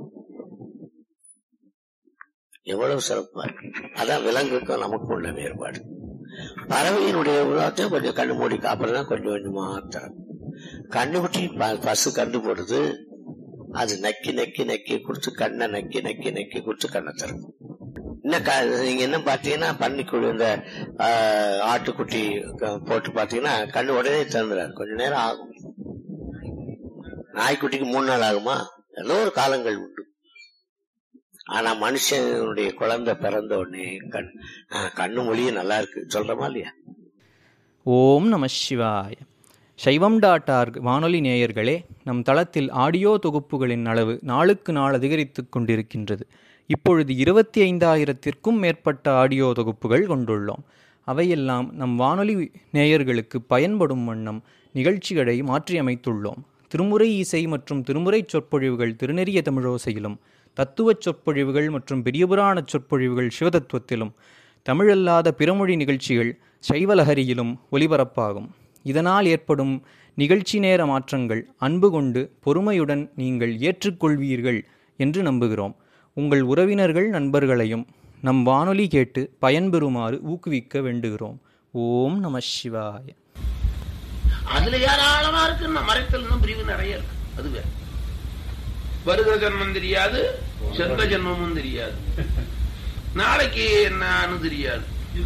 [SPEAKER 4] எவ்வளவு சிறப்பா இருக்கு அதான் விலங்குக்கும் நமக்கு உள்ள வேறுபாடு பறவையினுடைய உலகத்தையும் கொஞ்சம் கண்ணு மூடி காப்பிடலாம் கொஞ்சம் கொஞ்சமா திறக்கும் கண்ணு குட்டி ப- பசு கண்டு போடுது அது நக்கி நக்கி நக்கி குடிச்சு கண்ணை நக்கி நக்கி நக்கி குடிச்சு கண்ணை திறக்கும் இன்னும் க- நீங்க என்ன பாத்தீங்கன்னா பன்னிக்குழி இந்த ஆஹ், ஆட்டுக்குட்டி க- போட்டு பாத்தீங்கன்னா கண்ணு உடனே திறந்துடாது கொஞ்ச நேரம் ஆகும் நாய்க்குட்டிக்கு மூணு நாள் ஆகுமா ஏதோ ஒரு காலங்கள் உண்டு ஆனா மனுஷனுடைய குழந்தை பிறந்த உடனே கண் ஆஹ், கண்ணு மொழியும் நல்லா இருக்கு சொல்றமா இல்லையா
[SPEAKER 5] ஓம் நம சிவாய சைவம் டாட் ஆர்க் வானொலி நேயர்களே நம் தளத்தில் ஆடியோ தொகுப்புகளின் அளவு நாளுக்கு நாள் அதிகரித்து கொண்டிருக்கின்றது இப்பொழுது இருபத்தி ஐந்தாயிரத்திற்கும் மேற்பட்ட ஆடியோ தொகுப்புகள் கொண்டுள்ளோம் அவையெல்லாம் நம் வானொலி நேயர்களுக்கு பயன்படும் வண்ணம் நிகழ்ச்சிகளை மாற்றியமைத்துள்ளோம் திருமுறை இசை மற்றும் திருமுறை சொற்பொழிவுகள் திருநெறிய தமிழோசையிலும் தத்துவச் சொற்பொழிவுகள் மற்றும் பெரியபுராண சொற்பொழிவுகள் சிவதத்துவத்திலும் தமிழல்லாத பிறமொழி நிகழ்ச்சிகள் சைவலஹரியிலும் ஒலிபரப்பாகும் இதனால் ஏற்படும் நிகழ்ச்சி நேர மாற்றங்கள் அன்பு கொண்டு பொறுமையுடன் நீங்கள் ஏற்றுக்கொள்வீர்கள் என்று நம்புகிறோம் உங்கள் உறவினர்கள் நண்பர்களையும் நம் வானொலி கேட்டு பயன்பெறுமாறு ஊக்குவிக்க வேண்டுகிறோம் ஓம் நம சிவாய
[SPEAKER 6] அதுல ஏராளமா இருக்கு இன்னும் மறைத்தல் இன்னும் பிரிவு நிறைய இருக்கு அது வேற வருகிற ஜென்மம் தெரியாது சென்ற ஜென்மமும் தெரியாது நாளைக்கு என்னன்னு தெரியாது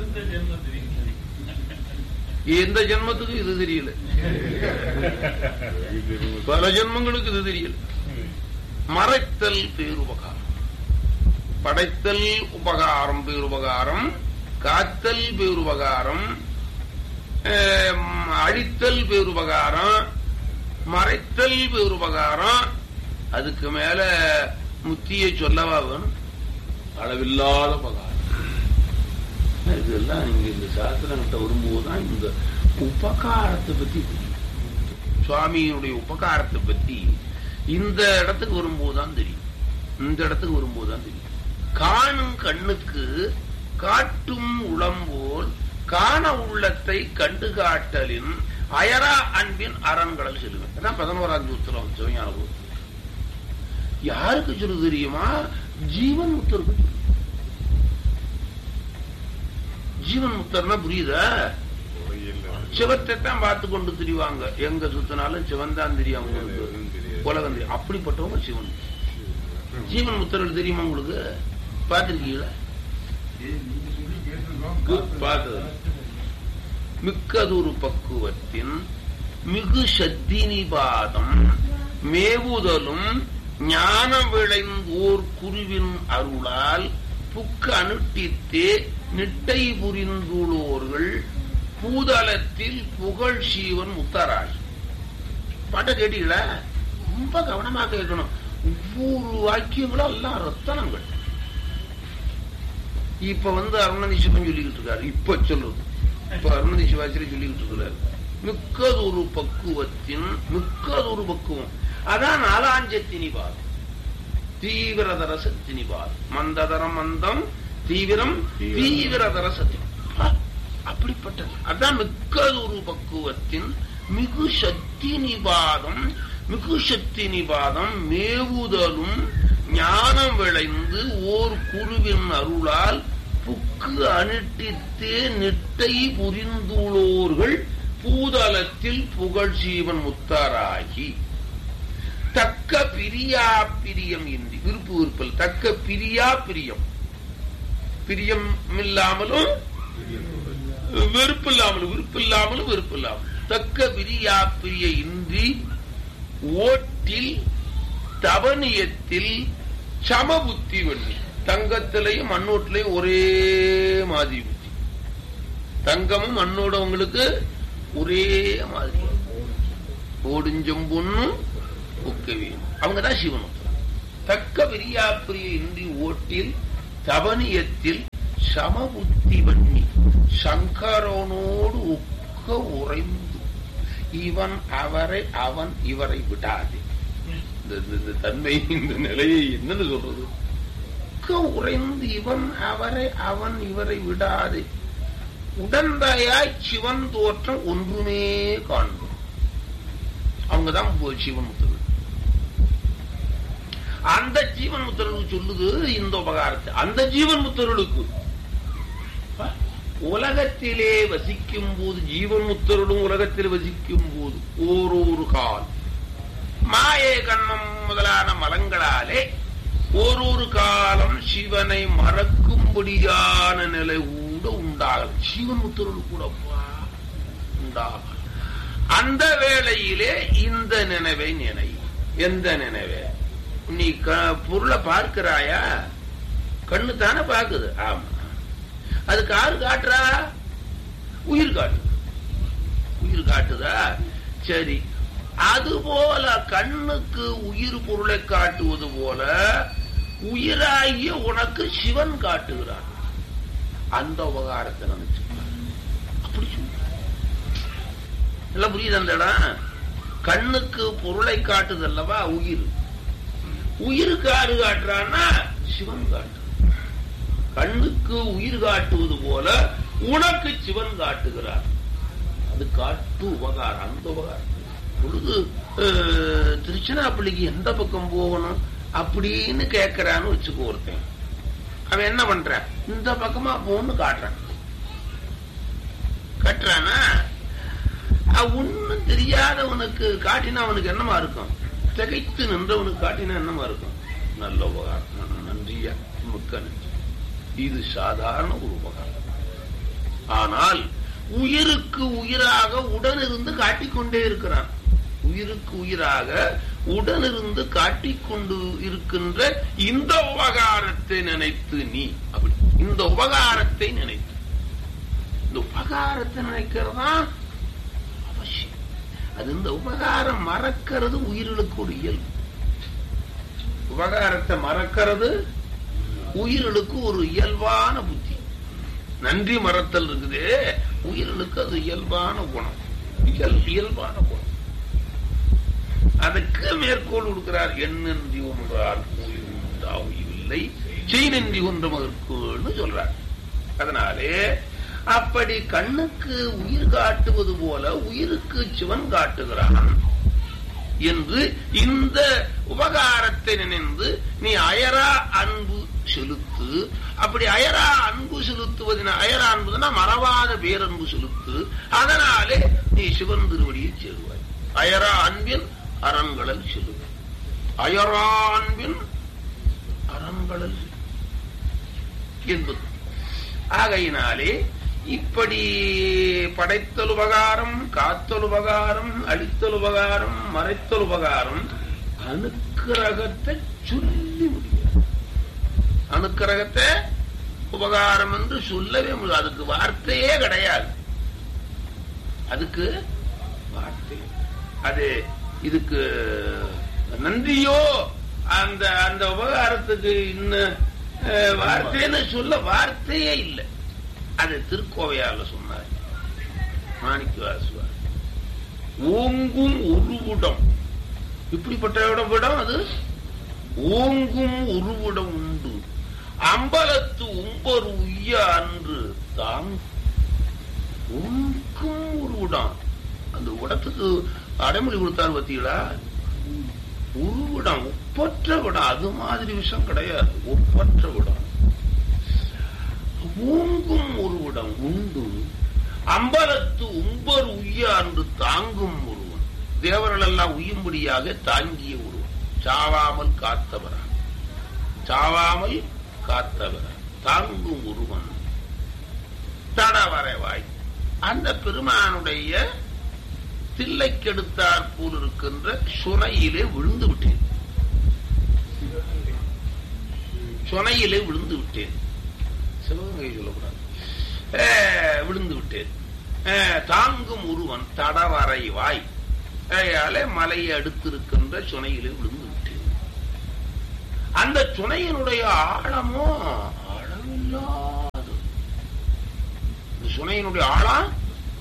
[SPEAKER 6] எந்த ஜென்மத்துக்கு இது தெரியல பல ஜென்மங்களுக்கு இது தெரியல மறைத்தல் பேருபகாரம் படைத்தல் உபகாரம் பேருபகாரம் காத்தல் பேருபகாரம் ஆம், அழித்தல் பேருபகாரம் மறைத்தல் பேருபகாரம் அதுக்கு மேல முத்தியை சொல்லவா வேணும் அளவில்லாத உபகாரம் இதெல்லாம் இங்க இந்த சாஸ்திரங்கிட்ட வரும்போதுதான் இந்த உபகாரத்தை பத்தி புரியும். சுவாமியினுடைய உபகாரத்தை பத்தி இந்த இடத்துக்கு வரும்போதுதான் தெரியும் இந்த இடத்துக்கு வரும்போதுதான் தெரியும் காணும் கண்ணுக்கு காட்டும் உளம்போல் காண உள்ளத்தை கண்டு காட்டலின் அயரா அன்பின் அரண்களல் செல்லுவேன் அதான் பதினோராம் சூத்திரம் சிவஞான போது யாருக்கு சொல்லு தெரியுமா ஜீவன் முத்தருக்கு சொல்லு. ஜீவன் முத்தர்னா புரியுதா சிவத்தை தான் பார்த்து கொண்டு திரிவாங்க எங்க சுத்தினாலும் சிவன் தான் தெரியும் அவங்களுக்கு உலகம் தெரியும் அப்படிப்பட்டவங்க சிவன் ஜீவன் முத்தர்கள் தெரியுமா உங்களுக்கு பார்த்திருக்கீங்களா பார்த்தது மிக்கதொரு பக்குவத்தின் மிகு சத்தினிபாதம் மேவுதலும் ஞான விளைந்தோர் குருவின் அருளால் புக்க அனுட்டித்தே நிட்டை புரிந்துள்ளோர்கள் பூதலத்தில் புகழ் சீவன் முத்தராய் பாட்ட கேட்டீங்களா ரொம்ப கவனமா கேட்கணும் ஒவ்வொரு வாக்கியங்களும் எல்லாம் ரத்தனங்கள் இப்ப வந்து அருணதி சிவன் சொல்லிக்கிட்டு இருக்காரு இப்ப சொல்றது இப்ப அருணதி சிவாச்சரி சொல்லிக்கிட்டு இருக்கிறாரு மிக்கதொரு பக்குவத்தின் மிக்கதொரு பக்குவம் அதான் நாலாஞ்சத்தினிபாதம் தீவிரதர சத்தினிபாதம் மந்ததரம் மந்தம் தீவிரம் தீவிரதர சத்தியம் அப்படிப்பட்டது அதான் மிக்கதொரு பக்குவத்தின் மிகு சக்தி நிபாதம் மிகு சக்தி நிபாதம் மேவுதலும் ஞானம் விளைந்து ஓர் குருவின் அருளால் புக்கு அனுட்டித்தே நிட்டை புரிந்துள்ளோர்கள் பூதலத்தில் புகழ் சீவன் முத்தாராகி தக்க பிரியா பிரியம் இன்றி விருப்பு விருப்பல் தக்க பிரியா பிரியம் பிரியம் இல்லாமலும் வெறுப்பு இல்லாமலும் விருப்பு இல்லாமலும் வெறுப்பு இல்லாமலும் தக்க பிரியா பிரிய இன்றி ஓட்டில் தவனியத்தில் சமபுத்தி வண்ணி தங்கத்திலையும் மண்ணோட்டிலையும் ஒரே மாதிரி புத்தி தங்கமும் மண்ணோட உங்களுக்கு ஒரே மாதிரி ஓடுஞ்சம் பொண்ணும் ஒக்கவேன் அவங்கதான் சிவனும் தக்க பிரியாப்பிரிய இன்றி ஓட்டில் தபனியத்தில் சமபுத்தி பண்ணி சங்கரனோடு ஒக்க உறைந்து இவன் அவரை அவன் இவரை விடாது இந்த இந்த- இந்த தன்மை இந்த நிலையை என்னன்னு சொல்றது ஒக்க உறைந்து இவன் அவரை அவன் இவரை விடாது உடந்தையாய் சிவன் தோற்றம் ஒன்றுமே காண்போம் அவங்கதான் போ- சிவன் முத்தர்கள் அந்த ஜீவன் முத்தர்களுக்கு சொல்லுது இந்த உபகாரத்தை அந்த ஜீவன் முத்தர்களுக்கு உலகத்திலே வசிக்கும் போது ஜீவன் முத்தருடன் உலகத்தில் வசிக்கும் போது ஓரொரு கால் மாயை கண்ணம் முதலான மலங்களாலே ஓரொரு காலம் சிவனை மறக்கும்படியான நிலை கூட உண்டாகலாம் சிவன் முத்தருள் கூட உண்டாகலாம் அந்த வேளையிலே இந்த நினைவை நினை எந்த நினைவே நீ க- பொருளை பார்க்கிறாயா கண்ணு தானே பாக்குது ஆமா அதுக்கு யாரு காட்டுறா உயிர் காட்டு உயிர் காட்டுதா சரி அது போல கண்ணுக்கு உயிர் பொருளை காட்டுவது போல உயிராகிய உனக்கு சிவன் காட்டுகிறான் அந்த உபகாரத்தை நினைச்சு பாரு. அப்படி சொல்லு எல்லாம் புரியுது அந்த இடம் கண்ணுக்கு பொருளை காட்டுது அல்லவா உயிர் உயிருக்கு யாரு காட்டுறான்னா சிவன் காட்டு கண்ணுக்கு உயிர் காட்டுவது போல உனக்கு சிவன் காட்டுகிறார் அது காட்டு உபகாரம் அந்த உபகாரம் பொழுது அஹ், திருச்சிராப்பள்ளிக்கு எந்த பக்கம் போகணும் அப்படின்னு கேட்கறான்னு வச்சுக்கோ ஒருத்தன் அவன் என்ன பண்றான் இந்த பக்கமா போன்னு காட்டுறான் கட்டுறானா ஒன்னும் தெரியாதவனுக்கு காட்டினா அவனுக்கு என்னமா இருக்கும் திகைத்து நின்றவனுக்கு காட்டினா என்னமா இருக்கும் நல்ல உபகாரம் நன்றியா மிக்க நன்றி இது சாதாரண ஒரு உபகாரம் ஆனால் உயிருக்கு உயிராக உடனிருந்து காட்டிக்கொண்டே இருக்கிறான் உயிருக்கு உயிராக உடனிருந்து காட்டிக்கொண்டு இருக்கின்ற இந்த உபகாரத்தை நினைத்து நீ அப்படி இந்த உபகாரத்தை நினைத்து இந்த உபகாரத்தை நினைக்கிறதா அவசியம் அது இந்த உபகாரம் மறக்கிறது உயிர்களுக்கு ஒரு இயல்பு உபகாரத்தை மறக்கிறது உயிர்களுக்கு ஒரு இயல்பான புத்தி நன்றி மறத்தல் இருக்குது உயிர்களுக்கு அது இயல்பான குணம் இயல் இயல்பான குணம் அதுக்கு மேற்கோள் கொடுக்கிறார் எண்ணன்றி ஒன்றால் உண்டாவில்லை செய் நன்றி ஒன்று மகற்குன்னு சொல்றார் அதனாலே அப்படி கண்ணுக்கு உயிர் காட்டுவது போல உயிருக்கு சிவன் காட்டுகிறான் என்று இந்த உபகாரத்தை நினைந்து நீ அயரா அன்பு செலுத்து அப்படி அயரா அன்பு செலுத்துவதின அயரா அன்புனா மறவாத பேரன்பு செலுத்து அதனாலே நீ சிவன் திருவடியை சேருவாய் அயரா அன்பின் அரண்களல் செலுத்து அயரா அன்பின் அரண்களல் என்பது ஆகையினாலே இப்படி படைத்தல் உபகாரம் காத்தல் உபகாரம் அழித்தல் உபகாரம் மறைத்தல் உபகாரம் அனுக்கிரகத்தை சொல்லி முடியாது அனுக்கிரகத்தை உபகாரம் என்று சொல்லவே முடியாது அதுக்கு வார்த்தையே கிடையாது அதுக்கு வார்த்தை அது இதுக்கு நன்றியோ அந்த அந்த உபகாரத்துக்கு இன்னும் அஹ், வார்த்தைன்னு சொல்ல வார்த்தையே இல்லை அது திருக்கோவையால சொன்னார் மாணிக்க வாசுவார் ஓங்கும் உருவுடம் இப்படிப்பட்ட இடம் விடம் அது ஓங்கும் உருவுடம் உண்டு அம்பலத்து உம்பர் உய்ய அன்று தாங் ஓங்கும் உருவுடம் அந்த உடத்துக்கு அடைமொழி கொடுத்தாரு பார்த்தீங்களா உருவிடம் ஒப்பற்ற விடம் அது மாதிரி விஷயம் கிடையாது ஒப்பற்ற விடம் ஓங்கும் ஒருவிடம் உண்டு அம்பலத்து உம்பர் உய்ய அன்று தாங்கும் ஒருவன் தேவர்கள் எல்லாம் உயும்படியாக தாங்கிய ஒருவன் சாவாமல் காத்தவரா சாவாமல் காத்தவரா தாங்கும் ஒருவன் தடவரைவாய் அந்த பெருமானுடைய தில்லைக்கெடுத்தாற் போல் இருக்கின்ற சுனையிலே விழுந்து விட்டேன் சுனையிலே விழுந்து விட்டேன் சிவகங்கை சொல்லக்கூடாது அஹ், விழுந்து விட்டேன் அஹ், தாங்கும் ஒருவன் தடவரை வாய் அயாலே மலையை அடுத்திருக்கின்ற சுனையிலே விழுந்து விட்டேன் அந்த சுனையினுடைய ஆழமோ அளவில்லாது இந்த சுனையினுடைய ஆழம்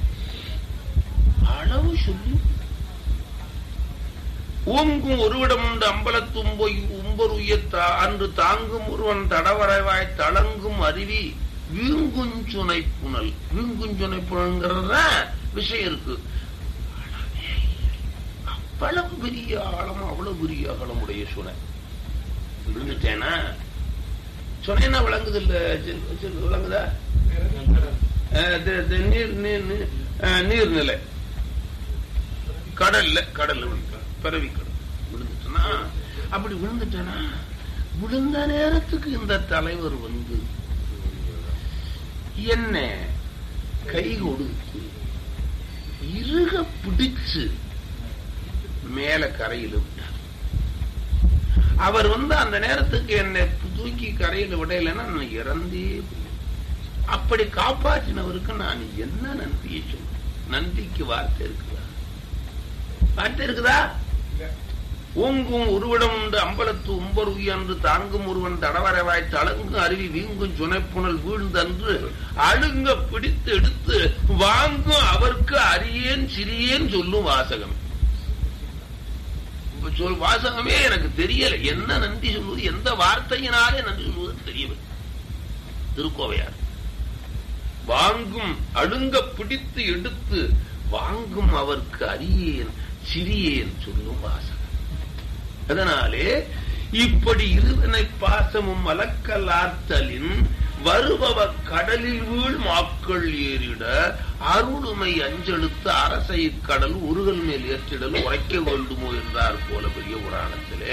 [SPEAKER 6] அளவு சொல்லி ஓங்கும் ஒருவிடம் உண்டு அம்பலத்தும்பொய் உம்பர் உயத்தா அன்று தாங்கும் ஒருவன் தடவரைவாய் தளங்கும் அருவி வீங்குஞ்சுனை புனல் வீங்குஞ்சுனை புனல்ங்கிறத விஷயம் இருக்கு அவ்வளவு பெரிய ஆழம் அவ்வளவு பெரிய ஆழமுடைய சுனை விழுந்துட்டேனா சுனைன்னா விளங்குது இல்ல செல்- செல் விளங்குதா அஹ் தி- தி- நீர் நீர் நீர் அஹ் நீர்நிலை கடல்ல கடல்ல விழுந்துட்டேன் பிறவி கடல் விழுந்துட்டேனா அப்படி விழுந்துட்டேனா விழுந்த நேரத்துக்கு இந்த தலைவர் வந்து என்ன கை கொடுத்து இருக பிடிச்சு மேல கரையில விட்டார் அவர் வந்து அந்த நேரத்துக்கு என்னை தூக்கி கரையில விடலைன்னா நான் இறந்தே போயிருப்பேன். அப்படி காப்பாற்றினவருக்கு நான் என்ன நன்றியை சொல்றேன் நன்றிக்கு வார்த்தை இருக்குதா வார்த்தை இருக்குதா ஓங்கும் ஒருவிடம் உண்டு அம்பலத்து உம்பர் உயர்ந்து தாங்கும் ஒருவன் தடவரவாய் தளங்கும் அருவி வீங்கும் சுனைப்புணல் வீழ்ந்தன்று அழுங்க பிடித்து எடுத்து வாங்கும் அவர்க்கு அரியேன் சிறியேன் சொல்லும் வாசகம் இப்ப சொல் வாசகமே எனக்கு தெரியல என்ன நன்றி சொல்வது எந்த வார்த்தையினாலே நன்றி சொல்வது தெரியவில்லை திருக்கோவையார் வாங்கும் அழுங்க பிடித்து எடுத்து வாங்கும் அவர்க்கு அரியேன் சிறியேன் சொல்லும் வாசகம் அதனாலே இப்படி இருவினை பாசமும் மலக்கலார்த்தலின் வருபவ கடலில் வீழ் மாக்கள் ஏறிட அருளுமை அஞ்செழுத்து அரசை கடல் உருகல் மேல் ஏற்றிடல் உரைக்க வேண்டுமோ என்றார் போல பெரிய புராணத்திலே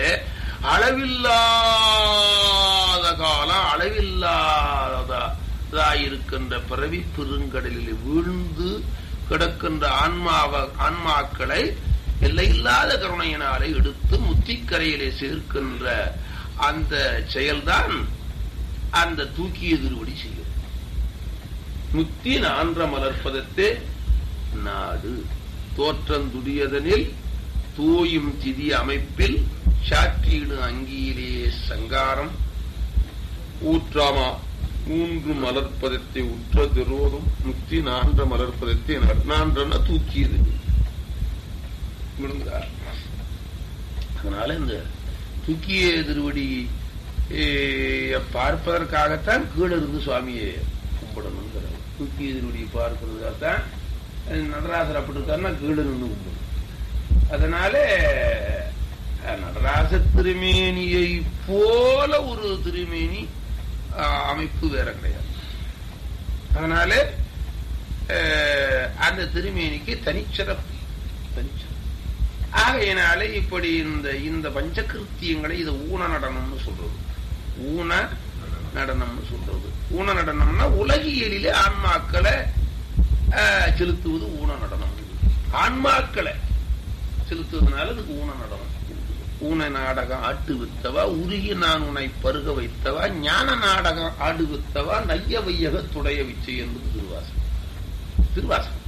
[SPEAKER 6] அளவில்லாத காலம் அளவில்லாததாயிருக்கின்ற பிறவி பெருங்கடலில் வீழ்ந்து கிடக்கின்ற ஆன்மாவ ஆன்மாக்களை எல்லையில்லாத கருணையினாலே எடுத்து முத்திக்கரையிலே சேர்க்கின்ற அந்த செயல்தான் அந்த தூக்கிய திருவடி செய்யும் முத்தி நான்ற மலர்ப்பதத்தே நாடு தோற்றந்துடியதனில் தூயும் திதி அமைப்பில் சாற்றீடு அங்கியிலே சங்காரம் ஊற்றாமா மூன்று மலர்ப்பதத்தை உற்ற திரோதும் முத்தி நான்ற மலர்ப்பதத்தை நான்றன தூக்கியது விழுந்தா அதனால இந்த தூக்கிய திருவடி ஏ, பார்ப்பதற்காகத்தான் கீழே இருந்து சுவாமியை கும்பிடணுங்கிற தூக்கிய திருவடியை பார்ப்பதற்காகத்தான் அஹ், நடராசர் அப்படி இருக்காருன்னா கீழே நின்று கும்பிடணும் அதனால அஹ், நடராச திருமேனியை போல ஒரு திருமேனி அஹ், அமைப்பு வேற கிடையாது அதனால அஹ், அந்த திருமேனிக்கு தனிச்சிறப்பு தனிச்சிறப்பு ஆகையினாலே இப்படி இந்த இந்த பஞ்சகிருத்தியங்களை இது ஊன நடனம்னு சொல்றது ஊன நடனம்னு சொல்றது ஊன நடனம்னா உலகியலிலே ஆன்மாக்களை ஆஹ், செலுத்துவது ஊன நடனம் ஆன்மாக்களை செலுத்துவதனால இதுக்கு ஊன நடனம் ஊன நாடகம் ஆட்டு வித்தவா உருகி நான் உன்னை பருக வைத்தவா ஞான நாடகம் ஆடு வித்தவா நைய வையக துடைய விச்சை என்பது திருவாசகம் திருவாசகம்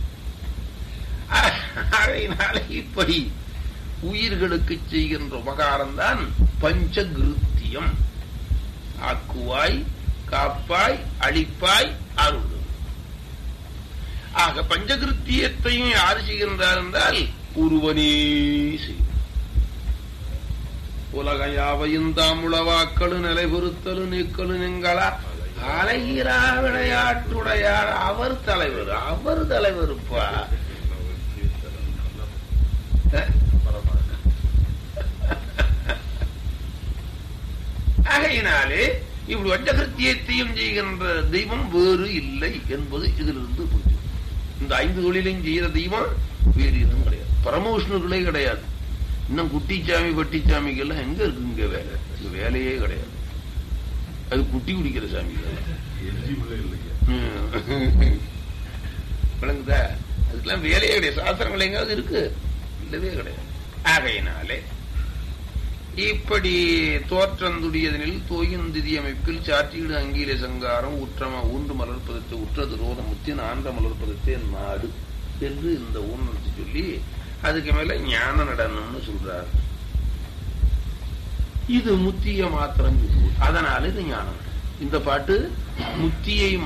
[SPEAKER 6] அதையினால இப்படி உயிர்களுக்கு செய்கின்ற உபகாரம் தான் பஞ்சகிருத்தியம் ஆக்குவாய் காப்பாய் அழிப்பாய் அருள் ஆக பஞ்சகிருத்தியத்தையும் யார் செய்கின்றார் என்றால் ஒருவனே செய்யும் உலகம் யாவையும் தாமுளவாக்களு நிலை பொறுத்தலு நீக்கலு நீங்களா அழகிறா விளையாட்டுடையார் அவர் தலைவர் அவர் தலைவருப்பா ஆகையினாலே இப்படி வஞ்சகிருத்தியத்தையும் செய்கின்ற தெய்வம் வேறு இல்லை என்பது இதிலிருந்து புரியும் இந்த ஐந்து தொழிலையும் செய்கிற தெய்வம் வேறு எதுவும் கிடையாது பரமவிஷ்ணுகளே கிடையாது இன்னும் குட்டிச்சாமி பட்டிச்சாமிக்கு எல்லாம் எங்க இருக்கு இங்க வேலை இங்க வேலையே கிடையாது அது குட்டி குடிக்கிற சாமி விளங்குதா அதுக்கெல்லாம் வேலையே கிடையாது சாஸ்திரங்கள் எங்காவது இருக்கு இல்லவே கிடையாது ஆகையினாலே இப்படி தோற்றந்துடையதனில் தோயுந்திதி அமைப்பில் சாற்றீடு அங்கீல சங்காரம் உற்றம ஊன்று மலர்ப்பதத்தை உற்றது ரோத முத்தின் ஆன்ற மலர்ப்பதத்தை நாடு என்று இந்த ஊனத்தை சொல்லி அதுக்கு மேல ஞான நடனம்னு சொல்றாரு இது முத்திய மாத்திரம் சொல்லுவது. அதனால இது ஞானம் இந்த பாட்டு முத்தியை